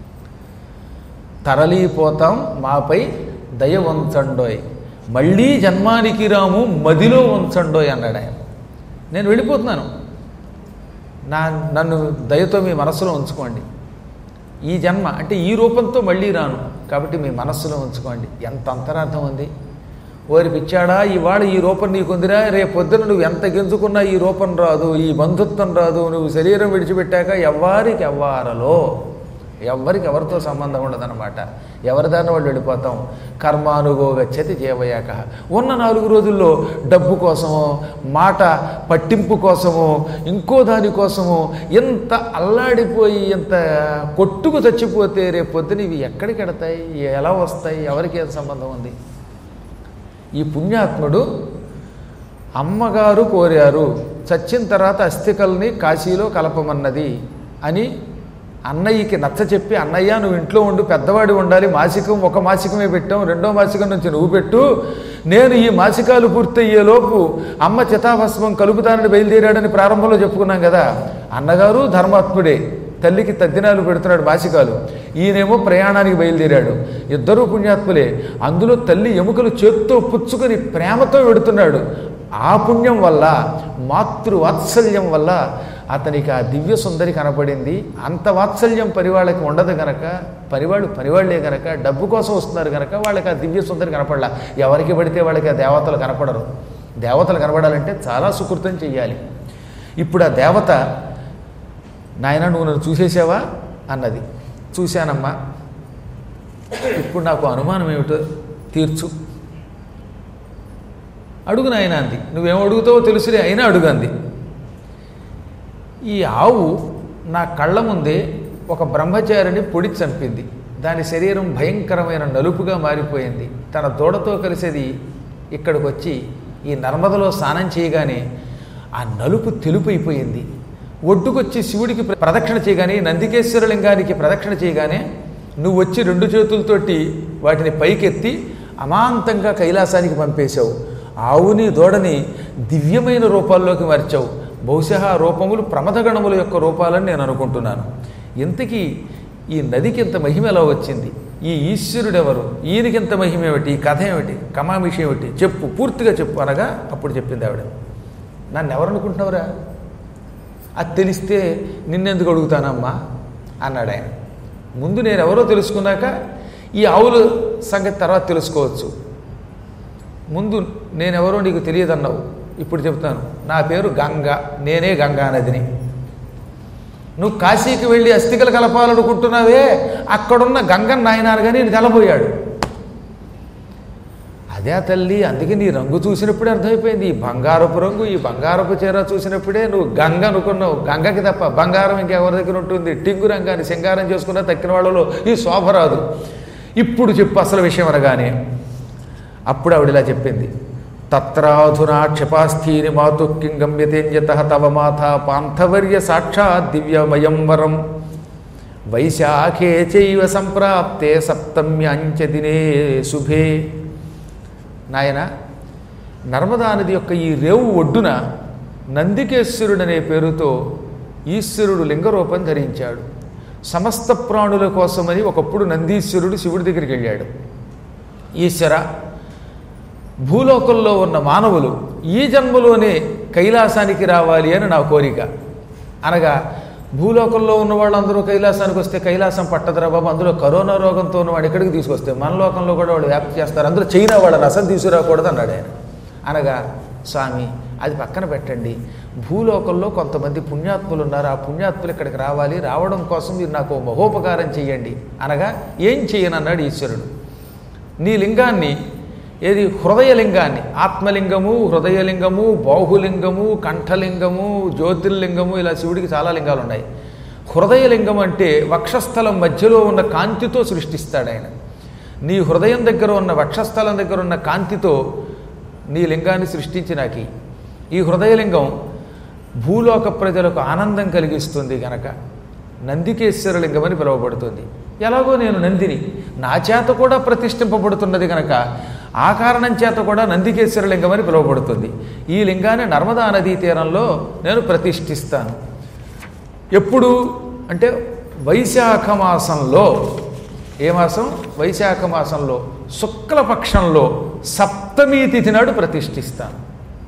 తరలిపోతాం మాపై దయ ఉంచండోయ్ మళ్ళీ జన్మానికి రాము మదిలో ఉంచండోయ్ అన్నాడు ఆయన నేను వెళ్ళిపోతున్నాను నా నన్ను దయతో మీ మనస్సులో ఉంచుకోండి ఈ జన్మ అంటే ఈ రూపంతో మళ్ళీ రాను కాబట్టి మీ మనస్సులో ఉంచుకోండి ఎంత అంతరార్థం ఉంది ఓరి పిచ్చాడా ఇవాళ ఈ రూపం నీకుందిరా రేపు పొద్దున నువ్వు ఎంత గెంచుకున్నా ఈ రూపం రాదు ఈ బంధుత్వం రాదు నువ్వు శరీరం విడిచిపెట్టాక ఎవ్వారికి ఎవ్వారలో ఎవ్వరికి ఎవరితో సంబంధం ఉండదన్నమాట ఎవరిదాన్ని వాళ్ళు వెళ్ళిపోతాం కర్మానుభోగచ్చతి జీవయాక ఉన్న నాలుగు రోజుల్లో డబ్బు కోసమో మాట పట్టింపు కోసమో ఇంకో దానికోసమో ఎంత అల్లాడిపోయి ఎంత కొట్టుకు చచ్చిపోతే రేపు పొద్దున ఇవి ఎక్కడికి ఎడతాయి ఎలా వస్తాయి ఎవరికి ఏం సంబంధం ఉంది ఈ పుణ్యాత్ముడు అమ్మగారు కోరారు చచ్చిన తర్వాత అస్థికల్ని కాశీలో కలపమన్నది అని అన్నయ్యకి నచ్చ చెప్పి అన్నయ్య నువ్వు ఇంట్లో ఉండు పెద్దవాడి ఉండాలి మాసికం ఒక మాసికమే పెట్టాం రెండో మాసికం నుంచి నువ్వు పెట్టు నేను ఈ మాసికాలు పూర్తయ్యేలోపు అమ్మ చితాభస్మం కలుపుతానని బయలుదేరాడని ప్రారంభంలో చెప్పుకున్నాం కదా అన్నగారు ధర్మాత్ముడే తల్లికి తద్దినాలు పెడుతున్నాడు మాసికాలు ఈయనేమో ప్రయాణానికి బయలుదేరాడు ఇద్దరూ పుణ్యాత్ములే అందులో తల్లి ఎముకలు చేత్తో పుచ్చుకొని ప్రేమతో పెడుతున్నాడు ఆ పుణ్యం వల్ల మాతృవాత్సల్యం వల్ల అతనికి ఆ దివ్య సుందరి కనపడింది అంత వాత్సల్యం పరివాళ్ళకి ఉండదు గనక పరివాళ్ళు పరివాళ్లే గనక డబ్బు కోసం వస్తున్నారు గనక వాళ్ళకి ఆ దివ్య సుందరి కనపడలా ఎవరికి పడితే వాళ్ళకి ఆ దేవతలు కనపడరు దేవతలు కనపడాలంటే చాలా సుకృతం చెయ్యాలి ఇప్పుడు ఆ దేవత నాయన నువ్వు నన్ను చూసేసావా అన్నది చూశానమ్మా ఇప్పుడు నాకు అనుమానం ఏమిటో తీర్చు అడుగు నాయన అంది నువ్వేం అడుగుతావో తెలుసులే అయినా అడుగు అంది ఈ ఆవు నా కళ్ళ ముందే ఒక బ్రహ్మచారిని పొడి చంపింది దాని శరీరం భయంకరమైన నలుపుగా మారిపోయింది తన దూడతో కలిసేది ఇక్కడికి వచ్చి ఈ నర్మదలో స్నానం చేయగానే ఆ నలుపు తెలుపు అయిపోయింది ఒడ్డుకొచ్చి శివుడికి ప్ర- ప్రదక్షిణ చేయగానే నందికేశ్వర లింగానికి ప్రదక్షిణ చేయగానే నువ్వు వచ్చి రెండు చేతులతోటి వాటిని పైకెత్తి అమాంతంగా కైలాసానికి పంపేశావు ఆవుని దూడని దివ్యమైన రూపాల్లోకి మార్చావు బహుశా ఆ రూపములు ప్రమదగణముల యొక్క రూపాలని నేను అనుకుంటున్నాను ఇంతకీ ఈ నదికి ఇంత మహిమ ఎలా వచ్చింది ఈ ఈశ్వరుడు ఎవరు ఈయనకి ఇంత మహిమ ఏమిటి ఈ కథ ఏమిటి కమామిషి ఏమిటి చెప్పు పూర్తిగా చెప్పు అనగా అప్పుడు చెప్పింది ఆవిడ నన్ను ఎవరు అనుకుంటున్నావురా అది తెలిస్తే నిన్నెందుకు అడుగుతానమ్మా అన్నాడు ఆయన ముందు నేను ఎవరో తెలుసుకున్నాక ఈ ఆవుల సంగతి తర్వాత తెలుసుకోవచ్చు ముందు నేనెవరో నీకు తెలియదన్నావు ఇప్పుడు చెప్తాను నా పేరు గంగ నేనే గంగా నదిని నువ్వు కాశీకి వెళ్ళి అస్థికలు కలపాలనుకుంటున్నావే అక్కడున్న గంగన్ నాయనారు కానీ నేను కలబోయాడు అదే ఆ తల్లి అందుకే నీ రంగు చూసినప్పుడే అర్థమైపోయింది ఈ బంగారపు రంగు ఈ బంగారపు చీర చూసినప్పుడే నువ్వు గంగ అనుకున్నావు గంగకి తప్ప బంగారం ఇంకెవరి దగ్గర ఉంటుంది టింగు రంగాన్ని సింగారం చేసుకున్న తక్కిన వాళ్ళలో ఈ శోభ రాదు ఇప్పుడు చెప్పు అసలు విషయం అనగానే అప్పుడు ఆవిడ ఇలా చెప్పింది తత్రాధునా క్షపాస్థీని మాతు కిం గమ్యతేన్యత తవ మాత పాంథవర్య సాక్షాత్ దివ్యమయం వరం వైశాఖే చైవ సంప్రాప్తే సప్తమ్యాంచ దినే శుభే నాయన నర్మదా నది యొక్క ఈ రేవు ఒడ్డున నందికేశ్వరుడు అనే పేరుతో ఈశ్వరుడు లింగరూపం ధరించాడు సమస్త ప్రాణుల కోసమని ఒకప్పుడు నందీశ్వరుడు శివుడి దగ్గరికి వెళ్ళాడు ఈశ్వర భూలోకంలో ఉన్న మానవులు ఈ జన్మలోనే కైలాసానికి రావాలి అని నా కోరిక అనగా భూలోకంలో ఉన్న వాళ్ళందరూ కైలాసానికి వస్తే కైలాసం పట్టదురా బాబు అందులో కరోనా రోగంతో ఉన్నవాడు ఎక్కడికి తీసుకొస్తే మన లోకంలో కూడా వాడు వ్యాప్తి చేస్తారు అందులో చైనా వాళ్ళ రసం తీసుకురాకూడదు అన్నాడు ఆయన అనగా స్వామి అది పక్కన పెట్టండి భూలోకంలో కొంతమంది పుణ్యాత్ములు ఉన్నారు ఆ పుణ్యాత్ములు ఇక్కడికి రావాలి రావడం కోసం మీరు నాకు ఓ మహోపకారం చెయ్యండి అనగా ఏం చెయ్యనన్నాడు ఈశ్వరుడు నీ లింగాన్ని ఏది హృదయలింగాన్ని ఆత్మలింగము హృదయలింగము బాహులింగము కంఠలింగము జ్యోతిర్లింగము ఇలా శివుడికి చాలా లింగాలు ఉన్నాయి హృదయలింగం అంటే వక్షస్థలం మధ్యలో ఉన్న కాంతితో సృష్టిస్తాడు ఆయన నీ హృదయం దగ్గర ఉన్న వక్షస్థలం దగ్గర ఉన్న కాంతితో నీ లింగాన్ని సృష్టించి నాకి ఈ హృదయలింగం భూలోక ప్రజలకు ఆనందం కలిగిస్తుంది గనక నందికేశ్వర లింగం అని పిలువబడుతుంది ఎలాగో నేను నందిని నా చేత కూడా ప్రతిష్ఠింపబడుతున్నది గనక ఆ కారణం చేత కూడా నందికేశ్వర లింగం అని పిలువబడుతుంది ఈ లింగాన్ని నర్మదా నదీ తీరంలో నేను ప్రతిష్ఠిస్తాను ఎప్పుడు అంటే వైశాఖ మాసంలో ఏ మాసం వైశాఖ మాసంలో శుక్లపక్షంలో సప్తమి తిథి నాడు ప్రతిష్ఠిస్తాను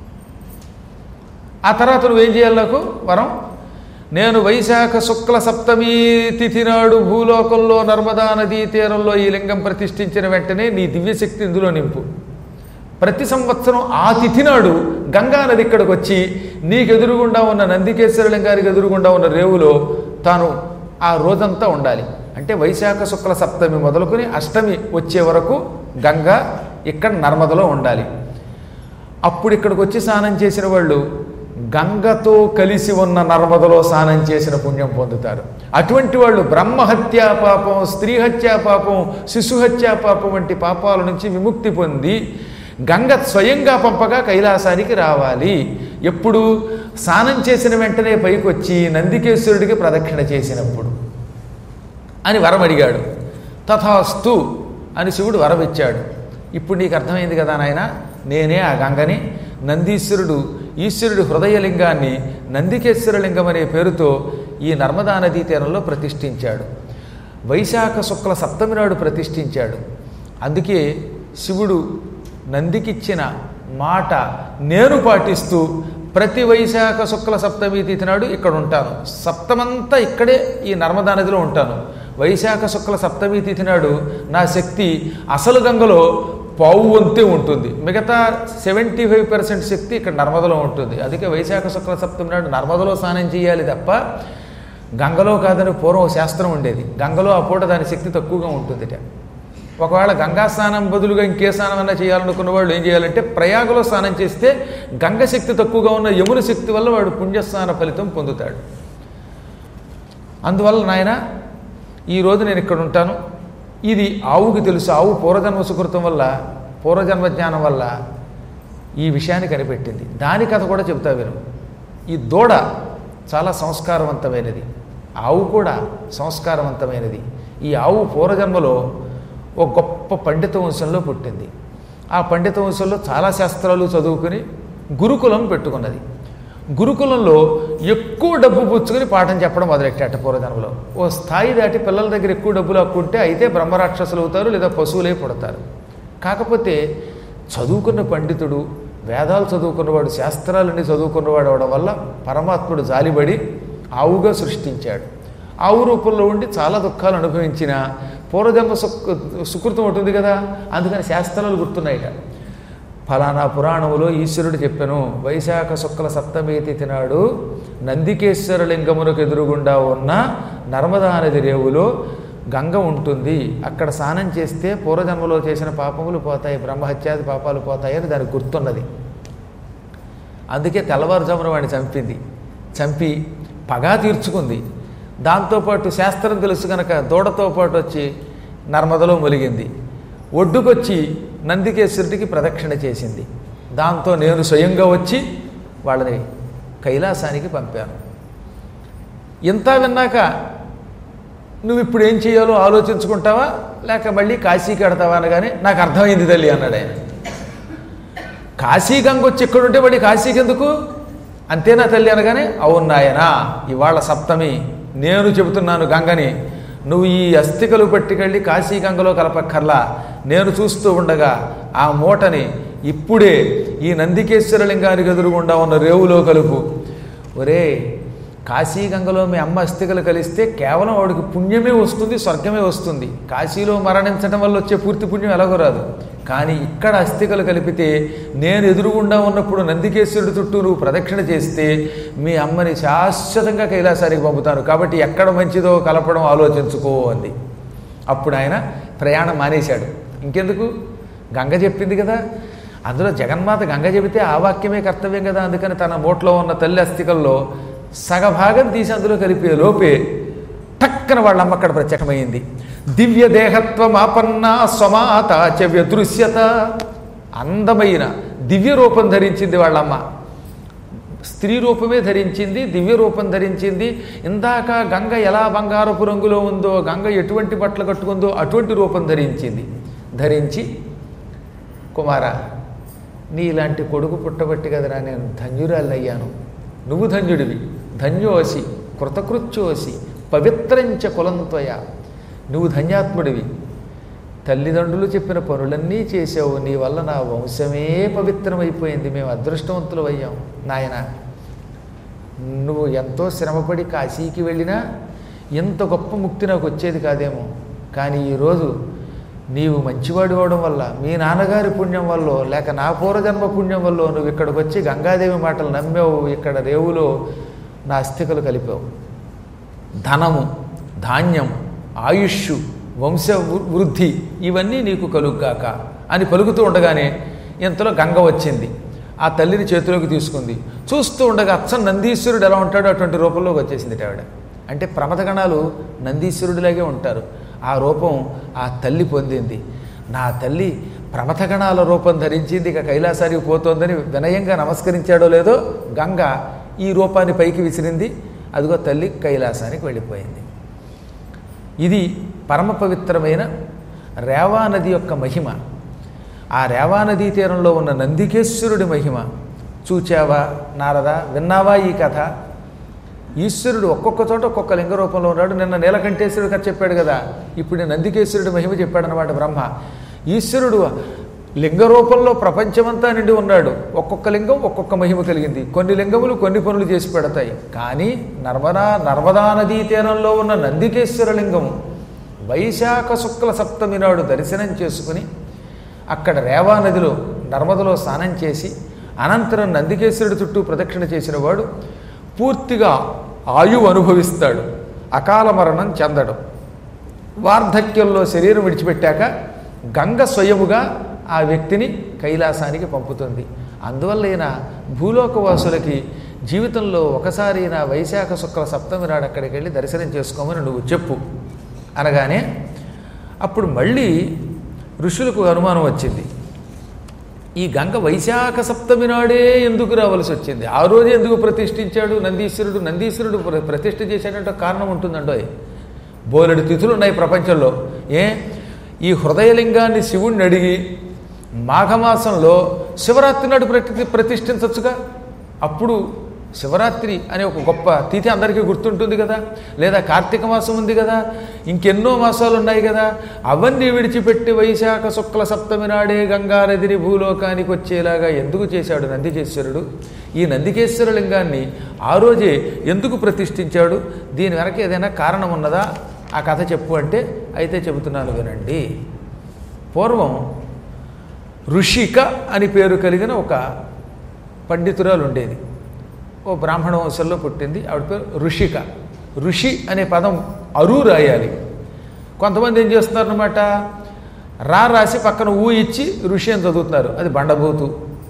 ఆ తర్వాత నువ్వేం చేయాలి నాకు వరం నేను వైశాఖ శుక్ల సప్తమి తిథి నాడు భూలోకంలో నర్మదా నదీ తీరంలో ఈ లింగం ప్రతిష్ఠించిన వెంటనే నీ దివ్యశక్తి ఇందులో నింపు ప్రతి సంవత్సరం ఆ తిథి నాడు గంగా నది ఇక్కడికి వచ్చి నీకు ఎదురుగుండా ఉన్న నందికేశ్వర లింగానికి ఎదురుగుండా ఉన్న రేవులో తాను ఆ రోజంతా ఉండాలి అంటే వైశాఖ శుక్ల సప్తమి మొదలుకొని అష్టమి వచ్చే వరకు గంగా ఇక్కడ నర్మదలో ఉండాలి అప్పుడు ఇక్కడికి వచ్చి స్నానం చేసిన వాళ్ళు గంగతో కలిసి ఉన్న నర్మదలో స్నానం చేసిన పుణ్యం పొందుతారు అటువంటి వాళ్ళు బ్రహ్మహత్యా పాపం స్త్రీ హత్యా పాపం శిశుహత్యా పాపం వంటి పాపాల నుంచి విముక్తి పొంది గంగ స్వయంగా పంపగా కైలాసానికి రావాలి ఎప్పుడు స్నానం చేసిన వెంటనే పైకి వచ్చి నందికేశ్వరుడికి ప్రదక్షిణ చేసినప్పుడు అని వరం అడిగాడు తథాస్తు అని శివుడు వరం ఇచ్చాడు ఇప్పుడు నీకు అర్థమైంది కదా నాయన నేనే ఆ గంగని నందీశ్వరుడు ఈశ్వరుడు హృదయలింగాన్ని నందికేశ్వర లింగం అనే పేరుతో ఈ నర్మదా నదీ తీరంలో ప్రతిష్ఠించాడు వైశాఖ శుక్ల సప్తమి నాడు ప్రతిష్ఠించాడు అందుకే శివుడు నందికిచ్చిన మాట నేను పాటిస్తూ ప్రతి వైశాఖ శుక్ల సప్తమి తిథి నాడు ఇక్కడ ఉంటాను సప్తమంతా ఇక్కడే ఈ నర్మదా నదిలో ఉంటాను వైశాఖ శుక్ల సప్తమి తిథి నాడు నా శక్తి అసలు గంగలో పావు వంతే ఉంటుంది మిగతా సెవెంటీ ఫైవ్ పర్సెంట్ శక్తి ఇక్కడ నర్మదలో ఉంటుంది అందుకే వైశాఖ శుక్ల సప్తమి నాడు నర్మదలో స్నానం చేయాలి తప్ప గంగలో కాదని పూర్వం శాస్త్రం ఉండేది గంగలో ఆ పూట దాని శక్తి తక్కువగా ఉంటుందిట ఒకవేళ గంగా స్నానం బదులుగా ఇంకే స్నానం అన్నా చేయాలనుకున్న వాళ్ళు ఏం చేయాలంటే ప్రయాగలో స్నానం చేస్తే గంగ శక్తి తక్కువగా ఉన్న యమున శక్తి వల్ల వాడు పుణ్యస్నాన ఫలితం పొందుతాడు అందువల్ల నాయన ఈరోజు నేను ఇక్కడ ఉంటాను ఇది ఆవుకి తెలుసు ఆవు పూర్వజన్మ సుకృతం వల్ల పూర్వజన్మ జ్ఞానం వల్ల ఈ విషయాన్ని కనిపెట్టింది దాని కథ కూడా చెబుతా విను ఈ దూడ చాలా సంస్కారవంతమైనది ఆవు కూడా సంస్కారవంతమైనది ఈ ఆవు పూర్వజన్మలో ఒక గొప్ప పండిత వంశంలో పుట్టింది ఆ పండిత వంశంలో చాలా శాస్త్రాలు చదువుకుని గురుకులం పెట్టుకున్నది గురుకులంలో ఎక్కువ డబ్బు పుచ్చుకొని పాఠం చెప్పడం మొదలెట్టాట పూర్వజన్మలో ఓ స్థాయి దాటి పిల్లల దగ్గర ఎక్కువ డబ్బులు అక్కుంటే అయితే బ్రహ్మరాక్షసులు అవుతారు లేదా పశువులే పుడతారు కాకపోతే చదువుకున్న పండితుడు వేదాలు చదువుకున్నవాడు శాస్త్రాలన్నీ చదువుకున్నవాడు అవడం వల్ల పరమాత్ముడు జాలిబడి ఆవుగా సృష్టించాడు ఆవు రూపంలో ఉండి చాలా దుఃఖాలు అనుభవించిన పూర్వజన్మ సుక్ సుకృతం ఉంటుంది కదా అందుకని శాస్త్రాలు గుర్తున్నాయిట ఫలానా పురాణములో ఈశ్వరుడు చెప్పాను వైశాఖ శుక్ల సప్తమి తిథి నాడు నందికేశ్వర లింగమునకు ఎదురుగుండా ఉన్న నర్మదా నది రేవులో గంగ ఉంటుంది అక్కడ స్నానం చేస్తే పూర్వజన్మలో చేసిన పాపములు పోతాయి బ్రహ్మహత్యాది పాపాలు పోతాయి అని దానికి గుర్తున్నది అందుకే తెల్లవారుజామున వాడిని చంపింది చంపి పగా తీర్చుకుంది దాంతోపాటు శాస్త్రం తెలుసు కనుక దూడతో పాటు వచ్చి నర్మదలో మొలిగింది ఒడ్డుకొచ్చి నందికేశ్వరుడికి ప్రదక్షిణ చేసింది దాంతో నేను స్వయంగా వచ్చి వాళ్ళని కైలాసానికి పంపాను ఇంత విన్నాక నువ్వు ఇప్పుడు ఏం చేయాలో ఆలోచించుకుంటావా లేక మళ్ళీ కాశీకి వెడతావా అనగానే నాకు అర్థమైంది తల్లి అన్నాడు ఆయన కాశీ గంగ వచ్చి ఎక్కడుంటే మళ్ళీ కాశీకి ఎందుకు అంతేనా తల్లి అనగానే అవును నాయనా ఇవాళ సప్తమి నేను చెబుతున్నాను గంగని నువ్వు ఈ అస్థికలు పట్టుకెళ్ళి కాశీ గంగలో కలపక్కర్లా నేను చూస్తూ ఉండగా ఆ మూటని ఇప్పుడే ఈ నందికేశ్వర లింగానికి ఎదురుగుండా ఉన్న రేవులో కలుపు ఒరే కాశీ గంగలో మీ అమ్మ అస్థికలు కలిస్తే కేవలం వాడికి పుణ్యమే వస్తుంది స్వర్గమే వస్తుంది కాశీలో మరణించడం వల్ల వచ్చే పూర్తి పుణ్యం ఎలాగో రాదు కానీ ఇక్కడ అస్థికలు కలిపితే నేను ఎదురుగుండా ఉన్నప్పుడు నందికేశ్వరుడి చుట్టూ నువ్వు ప్రదక్షిణ చేస్తే మీ అమ్మని శాశ్వతంగా కైలాసానికి పంపుతాను కాబట్టి ఎక్కడ మంచిదో కలపడం ఆలోచించుకో అంది అప్పుడు ఆయన ప్రయాణం మానేశాడు ఇంకెందుకు గంగ చెప్పింది కదా అందులో జగన్మాత గంగ చెబితే ఆ వాక్యమే కర్తవ్యం కదా అందుకని తన మూట్లో ఉన్న తల్లి అస్థికల్లో సగభాగం తీసి అందులో కలిపే లోపే టక్కన వాళ్ళ అమ్మ అక్కడ ప్రత్యక్షమైంది దివ్య దేహత్వం ఆపన్న స్వమాత చ వ్యదృశ్యత అందమైన దివ్య రూపం ధరించింది వాళ్ళమ్మ స్త్రీ రూపమే ధరించింది దివ్య రూపం ధరించింది ఇందాక గంగ ఎలా బంగారపు రంగులో ఉందో గంగ ఎటువంటి బట్టలు కట్టుకుందో అటువంటి రూపం ధరించింది ధరించి కుమార నీ ఇలాంటి కొడుకు పుట్టబట్టి కదరా నేను ధన్యురాలయ్యాను నువ్వు ధన్యుడివి ధన్యోసి కృతకృత్యోసి పవిత్రంచ కులంత్వయ నువ్వు ధన్యాత్ముడివి తల్లిదండ్రులు చెప్పిన పనులన్నీ చేసావు నీ వల్ల నా వంశమే పవిత్రమైపోయింది మేము అదృష్టవంతులు అయ్యాం నాయన నువ్వు ఎంతో శ్రమపడి కాశీకి వెళ్ళినా ఇంత గొప్ప ముక్తి నాకు వచ్చేది కాదేమో కానీ ఈరోజు నీవు మంచివాడు అవడం వల్ల మీ నాన్నగారి పుణ్యం వల్ల లేక నా పూర్వజన్మ పుణ్యం వల్ల నువ్వు ఇక్కడికి వచ్చి గంగాదేవి మాటలు నమ్మావు ఇక్కడ రేవులో నా అస్థికలు కలిపావు ధనము ధాన్యం ఆయుష్ వంశ వృ- వృద్ధి ఇవన్నీ నీకు కలుగ్గాక అని పలుకుతూ ఉండగానే ఇంతలో గంగ వచ్చింది ఆ తల్లిని చేతిలోకి తీసుకుంది చూస్తూ ఉండగా అచ్చం నందీశ్వరుడు ఎలా ఉంటాడో అటువంటి రూపంలోకి వచ్చేసింది ఆవిడ అంటే ప్రమథగణాలు నందీశ్వరుడిలాగే ఉంటారు ఆ రూపం ఆ తల్లి పొందింది నా తల్లి ప్రమథగణాల రూపం ధరించింది ఇక కైలాసానికి పోతోందని వినయంగా నమస్కరించాడో లేదో గంగ ఈ రూపాన్ని పైకి విసిరింది అదిగో తల్లి కైలాసానికి వెళ్ళిపోయింది ఇది పరమ పవిత్రమైన రేవా నది యొక్క మహిమ ఆ రేవా నదీ తీరంలో ఉన్న నందికేశ్వరుడి మహిమ చూచావా నారదా విన్నావా ఈ కథ ఈశ్వరుడు ఒక్కొక్క చోట ఒక్కొక్క లింగ రూపంలో ఉన్నాడు నిన్న నీలకంఠేశ్వరుడు కథ చెప్పాడు కదా ఇప్పుడు నేను నందికేశ్వరుడి మహిమ చెప్పాడనమాట బ్రహ్మ ఈశ్వరుడు లింగ రూపంలో ప్రపంచమంతా నిండి ఉన్నాడు ఒక్కొక్క లింగం ఒక్కొక్క మహిమ కలిగింది కొన్ని లింగములు కొన్ని పనులు చేసి పెడతాయి కానీ నర్మదా నర్మదా నదీ తీరంలో ఉన్న నందికేశ్వర లింగం వైశాఖ శుక్ల సప్తమి నాడు దర్శనం చేసుకుని అక్కడ రేవా నదిలో నర్మదలో స్నానం చేసి అనంతరం నందికేశ్వరుడి చుట్టూ ప్రదక్షిణ చేసిన వాడు పూర్తిగా ఆయువు అనుభవిస్తాడు అకాల మరణం చెందడం వార్ధక్యంలో శరీరం విడిచిపెట్టాక గంగ స్వయముగా ఆ వ్యక్తిని కైలాసానికి పంపుతుంది అందువల్ల ఈయన భూలోకవాసులకి జీవితంలో ఒకసారి ఈయన వైశాఖ శుక్ల సప్తమి నాడు అక్కడికి వెళ్ళి దర్శనం చేసుకోమని నువ్వు చెప్పు అనగానే అప్పుడు మళ్ళీ ఋషులకు అనుమానం వచ్చింది ఈ గంగ వైశాఖ సప్తమి నాడే ఎందుకు రావాల్సి వచ్చింది ఆ రోజు ఎందుకు ప్రతిష్ఠించాడు నందీశ్వరుడు నందీశ్వరుడు ప్ర- ప్రతిష్ఠ చేసేటంటే కారణం ఉంటుందండో బోలెడు తిథులు ఉన్నాయి ప్రపంచంలో ఏ ఈ హృదయలింగాన్ని శివుణ్ణి అడిగి మాఘమాసంలో శివరాత్రి నాడు ప్రతి ప్రతిష్ఠించవచ్చుగా అప్పుడు శివరాత్రి అనే ఒక గొప్ప తిథి అందరికీ గుర్తుంటుంది కదా లేదా కార్తీక మాసం ఉంది కదా ఇంకెన్నో మాసాలు ఉన్నాయి కదా అవన్నీ విడిచిపెట్టి వైశాఖ శుక్ల సప్తమి నాడే గంగానదిని భూలోకానికి వచ్చేలాగా ఎందుకు చేశాడు నందికేశ్వరుడు ఈ నందికేశ్వర లింగాన్ని ఆ రోజే ఎందుకు ప్రతిష్ఠించాడు దీని వెనక ఏదైనా కారణం ఉన్నదా ఆ కథ చెప్పు అంటే అయితే చెబుతున్నాను వినండి పూర్వం ఋషిక అని పేరు కలిగిన ఒక పండితురాలు ఉండేది ఓ బ్రాహ్మణ వంశంలో పుట్టింది ఆవిడ పేరు ఋషిక ఋషి అనే పదం అరు రాయాలి కొంతమంది ఏం చేస్తున్నారనమాట రా రాసి పక్కన ఊ ఇచ్చి ఋషి అని చదువుతున్నారు అది బండబూతు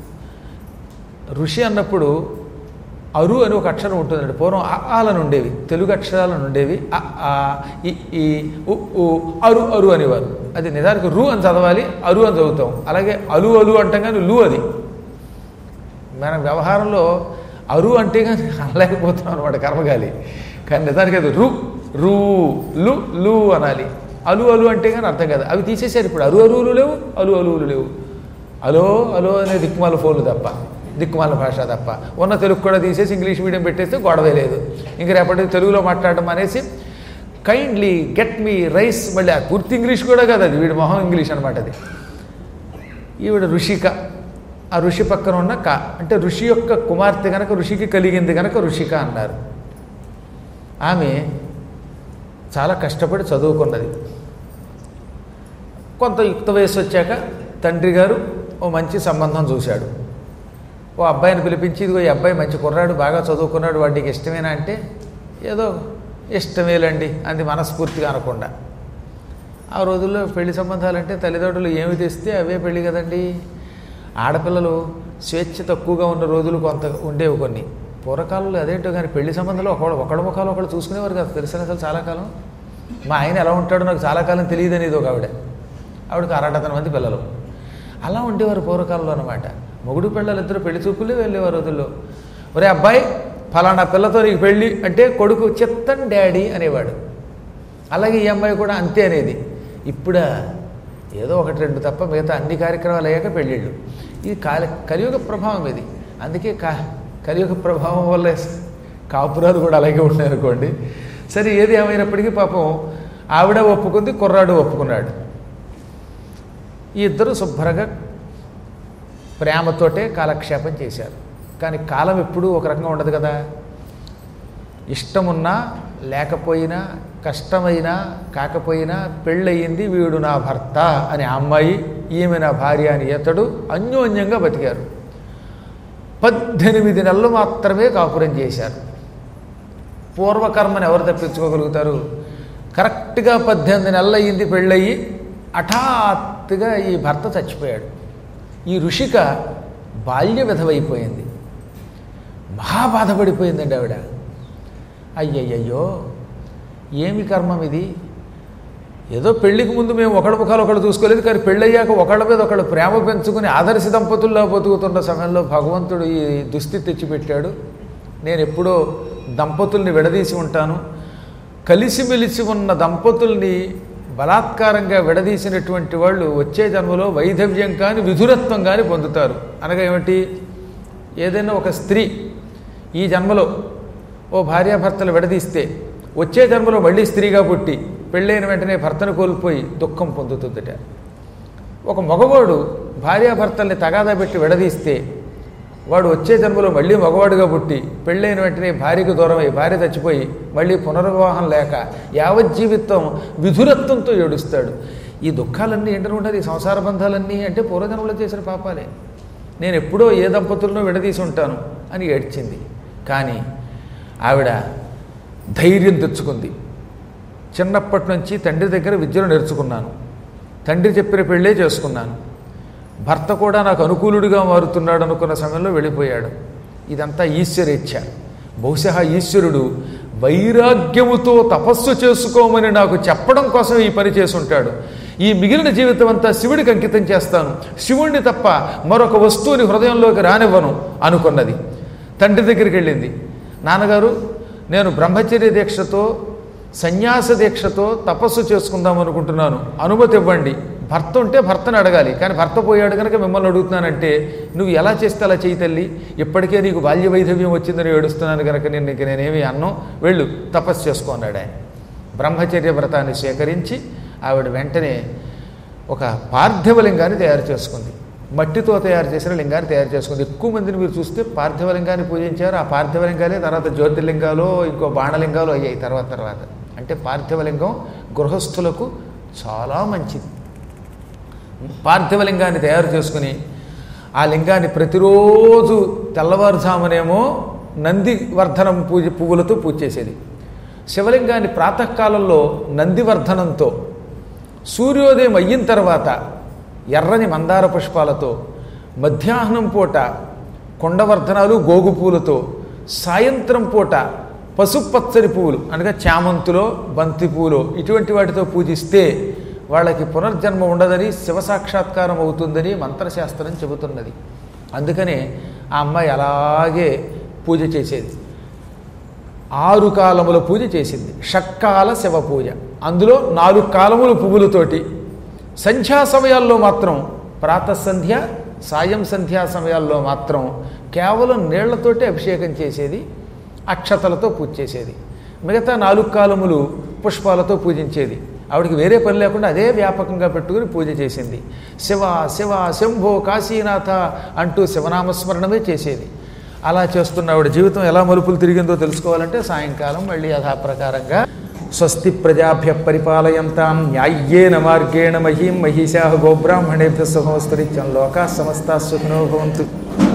ఋషి అన్నప్పుడు అరు అని ఒక అక్షరం ఉంటుందండి పూర్వం అ ఆలను ఉండేవి తెలుగు అక్షరాలను ఉండేవి అ ఆ ఇ ఈ ఉ ఊ అరు అరు అనేవారు అది నిజానికి రు అని చదవాలి అరు అని చదువుతాం అలాగే అలు అలు అంటాం కానీ లు అది మన వ్యవహారంలో అరు అంటే కానీ అనలేకపోతున్నాం అనమాట కర్మగాలి కానీ నిజానికి అది రు రు లు లు అనాలి అలు అలు అంటే కానీ అర్థం కాదు అవి తీసేశారు ఇప్పుడు అరు అరువులు లేవు అలు అలువులు లేవు అలో అలో అనే దిక్కుమాల ఫోన్లు తప్ప దిక్కుమాల భాష తప్ప ఉన్న తెలుగు కూడా తీసేసి ఇంగ్లీష్ మీడియం పెట్టేస్తే గొడవే లేదు ఇంక రేపటి తెలుగులో మాట్లాడడం అనేసి కైండ్లీ గెట్ మీ రైస్ మళ్ళీ ఆ పూర్తి ఇంగ్లీష్ కూడా కాదు అది వీడి మొహం ఇంగ్లీష్ అనమాట అది ఈవిడ ఋషిక ఆ ఋషి పక్కన ఉన్న క అంటే ఋషి యొక్క కుమార్తె గనక ఋషికి కలిగింది గనక ఋషిక అన్నారు ఆమె చాలా కష్టపడి చదువుకున్నది కొంత యుక్త వయసు వచ్చాక తండ్రి గారు ఓ మంచి సంబంధం చూశాడు ఓ అబ్బాయిని పిలిపించి ఇదిగో ఈ అబ్బాయి మంచి కుర్రాడు బాగా చదువుకున్నాడు వాడికి ఇష్టమేనా అంటే ఏదో ఇష్టమేలండి అంది మనస్ఫూర్తిగా అనకుండా ఆ రోజుల్లో పెళ్లి సంబంధాలంటే తల్లిదండ్రులు ఏమి తెస్తే అవే పెళ్లి కదండి ఆడపిల్లలు స్వేచ్ఛ తక్కువగా ఉన్న రోజులు కొంత ఉండేవి కొన్ని పూర్వకాలంలో అదేంటో కానీ పెళ్లి సంబంధాలు ఒకడు ఒకడు ముఖాలు ఒకడు చూసుకునేవారు కదా తెలిసిన అసలు చాలా కాలం మా ఆయన ఎలా ఉంటాడో నాకు చాలా కాలం తెలియదు అనేది ఒక ఆవిడ ఆవిడకి అరడతన మంది పిల్లలు అలా ఉండేవారు పూర్వకాలంలో అనమాట మొగుడు పిల్లలు ఇద్దరు పెళ్లి చూపులే వెళ్ళేవారు రోజుల్లో ఒరే అబ్బాయి ఫలానా పిల్లతో నీకు పెళ్ళి అంటే కొడుకు చిత్తం డాడీ అనేవాడు అలాగే ఈ అమ్మాయి కూడా అంతే అనేది ఇప్పుడు ఏదో ఒకటి రెండు తప్ప మిగతా అన్ని కార్యక్రమాలు అయ్యాక పెళ్ళిళ్ళు ఇది కాలి కలియుగ ప్రభావం ఇది అందుకే కా కలియుగ ప్రభావం వల్ల కాపురాలు కూడా అలాగే ఉన్నాయి అనుకోండి సరే ఏది ఏమైనప్పటికీ పాపం ఆవిడ ఒప్పుకుంది కుర్రాడు ఒప్పుకున్నాడు ఈ ఇద్దరు శుభ్రంగా ప్రేమతోటే కాలక్షేపం చేశారు కానీ కాలం ఎప్పుడూ ఒక రకంగా ఉండదు కదా ఇష్టమున్నా లేకపోయినా కష్టమైనా కాకపోయినా పెళ్ళయింది వీడు నా భర్త అని ఆ అమ్మాయి ఈమె నా భార్య అని ఇతడు అన్యోన్యంగా బతికారు పద్దెనిమిది నెలలు మాత్రమే కాపురం చేశారు పూర్వకర్మను ఎవరు తప్పించుకోగలుగుతారు కరెక్ట్గా పద్దెనిమిది నెలలు అయ్యింది పెళ్ళయి హఠాత్తుగా ఈ భర్త చచ్చిపోయాడు ఈ ఋషిక బాల్య విధవైపోయింది మహా బాధపడిపోయిందండి ఆవిడ అయ్యయ్యయ్యో ఏమి కర్మం ఇది ఏదో పెళ్లికి ముందు మేము ఒకళ్ళ ముఖాలు ఒకళ్ళు చూసుకోలేదు కానీ పెళ్ళయ్యాక ఒకళ్ళ మీద ఒకళ్ళు ప్రేమ పెంచుకుని ఆదర్శ దంపతుల్లో బతుకుతున్న సమయంలో భగవంతుడు ఈ దుస్థితి తెచ్చిపెట్టాడు నేను ఎప్పుడో దంపతుల్ని విడదీసి ఉంటాను కలిసిమెలిసి ఉన్న దంపతుల్ని బలాత్కారంగా విడదీసినటువంటి వాళ్ళు వచ్చే జన్మలో వైధవ్యం కానీ విధురత్వం కానీ పొందుతారు అనగా ఏమిటి ఏదైనా ఒక స్త్రీ ఈ జన్మలో ఓ భార్యాభర్తలు విడదీస్తే వచ్చే జన్మలో మళ్ళీ స్త్రీగా పుట్టి పెళ్ళైన వెంటనే భర్తను కోల్పోయి దుఃఖం పొందుతుందట ఒక మగవాడు భార్యాభర్తల్ని తగాదా పెట్టి విడదీస్తే వాడు వచ్చే జన్మలో మళ్ళీ మగవాడుగా పుట్టి పెళ్ళైన వెంటనే భార్యకు దూరమై భార్య చచ్చిపోయి మళ్ళీ పునర్వివాహం లేక యావజ్జీవితం విధురత్వంతో ఏడుస్తాడు ఈ దుఃఖాలన్నీ ఏంటనుకుంటారు ఈ సంసార బంధాలన్నీ అంటే పూర్వజన్మలో చేసిన పాపాలే నేను ఎప్పుడో ఏ దంపతులను విడదీసి ఉంటాను అని ఏడ్చింది కానీ ఆవిడ ధైర్యం తెచ్చుకుంది చిన్నప్పటి నుంచి తండ్రి దగ్గర విద్యను నేర్చుకున్నాను తండ్రి చెప్పిన పెళ్ళే చేసుకున్నాను భర్త కూడా నాకు అనుకూలుడిగా మారుతున్నాడు అనుకున్న సమయంలో వెళ్ళిపోయాడు ఇదంతా ఈశ్వరేచ్ఛ బహుశా ఈశ్వరుడు వైరాగ్యముతో తపస్సు చేసుకోమని నాకు చెప్పడం కోసం ఈ పని చేసుంటాడు ఈ మిగిలిన జీవితం అంతా శివుడికి అంకితం చేస్తాను శివుణ్ణి తప్ప మరొక వస్తువుని హృదయంలోకి రానివ్వను అనుకున్నది తండ్రి దగ్గరికి వెళ్ళింది నాన్నగారు నేను బ్రహ్మచర్య దీక్షతో సన్యాస దీక్షతో తపస్సు చేసుకుందాం అనుకుంటున్నాను అనుమతి ఇవ్వండి భర్త ఉంటే భర్తను అడగాలి కానీ భర్త పోయాడు కనుక మిమ్మల్ని అడుగుతున్నానంటే నువ్వు ఎలా చేస్తే అలా చేయి తల్లి ఇప్పటికే నీకు బాల్య వైధవ్యం వచ్చిందని ఏడుస్తున్నాను కనుక నేను నీకు నేనేమి అన్నం వెళ్ళు తపస్సు చేసుకో అన్నాడు ఆయన బ్రహ్మచర్య వ్రతాన్ని స్వీకరించి ఆవిడ వెంటనే ఒక పార్థివ లింగాన్ని తయారు చేసుకుంది మట్టితో తయారు చేసిన లింగాన్ని తయారు చేసుకుంది ఎక్కువ మందిని మీరు చూస్తే పార్థివ లింగాన్ని పూజించారు ఆ పార్థివ లింగాలే తర్వాత జ్యోతిర్లింగాలు ఇంకో బాణలింగాలు అయ్యాయి తర్వాత తర్వాత అంటే పార్థివ లింగం గృహస్థులకు చాలా మంచిది పార్థివలింగాన్ని తయారు చేసుకుని ఆ లింగాన్ని ప్రతిరోజు తెల్లవారుజామునేమో నందివర్ధనం పూజ పువ్వులతో పూజ చేసేది శివలింగాన్ని ప్రాతకాలంలో నందివర్ధనంతో సూర్యోదయం అయిన తర్వాత ఎర్రని మందార పుష్పాలతో మధ్యాహ్నం పూట కొండవర్ధనాలు గోగు పూలతో సాయంత్రం పూట పసుపచ్చని పువ్వులు అనగా చామంతులో బంతి పూలు ఇటువంటి వాటితో పూజిస్తే వాళ్ళకి పునర్జన్మ ఉండదని శివ సాక్షాత్కారం అవుతుందని మంత్రశాస్త్రం చెబుతున్నది అందుకనే ఆ అమ్మాయి అలాగే పూజ చేసేది ఆరు కాలముల పూజ చేసింది షట్కాల శివ పూజ అందులో నాలుగు కాలములు పువ్వులతోటి సంధ్యా సమయాల్లో మాత్రం ప్రాతసంధ్య సాయం సంధ్యా సమయాల్లో మాత్రం కేవలం నీళ్లతోటి అభిషేకం చేసేది అక్షతలతో పూజ చేసేది మిగతా నాలుగు కాలములు పుష్పాలతో పూజించేది ఆవిడకి వేరే పని లేకుండా అదే వ్యాపకంగా పెట్టుకుని పూజ చేసింది శివ శివ శంభో కాశీనాథ అంటూ శివనామస్మరణమే చేసేది అలా చేస్తున్న ఆవిడ జీవితం ఎలా మలుపులు తిరిగిందో తెలుసుకోవాలంటే సాయంకాలం మళ్ళీ యథాప్రకారంగా స్వస్తి ప్రజాభ్య పరిపాలయంతాం న్యాయ్యేన మార్గేణ మహీం మహిషా గోబ్రాహ్మణేభ్య సుఖమస్తరిత్యం లోకా సమస్తా సుఖినో భవంతు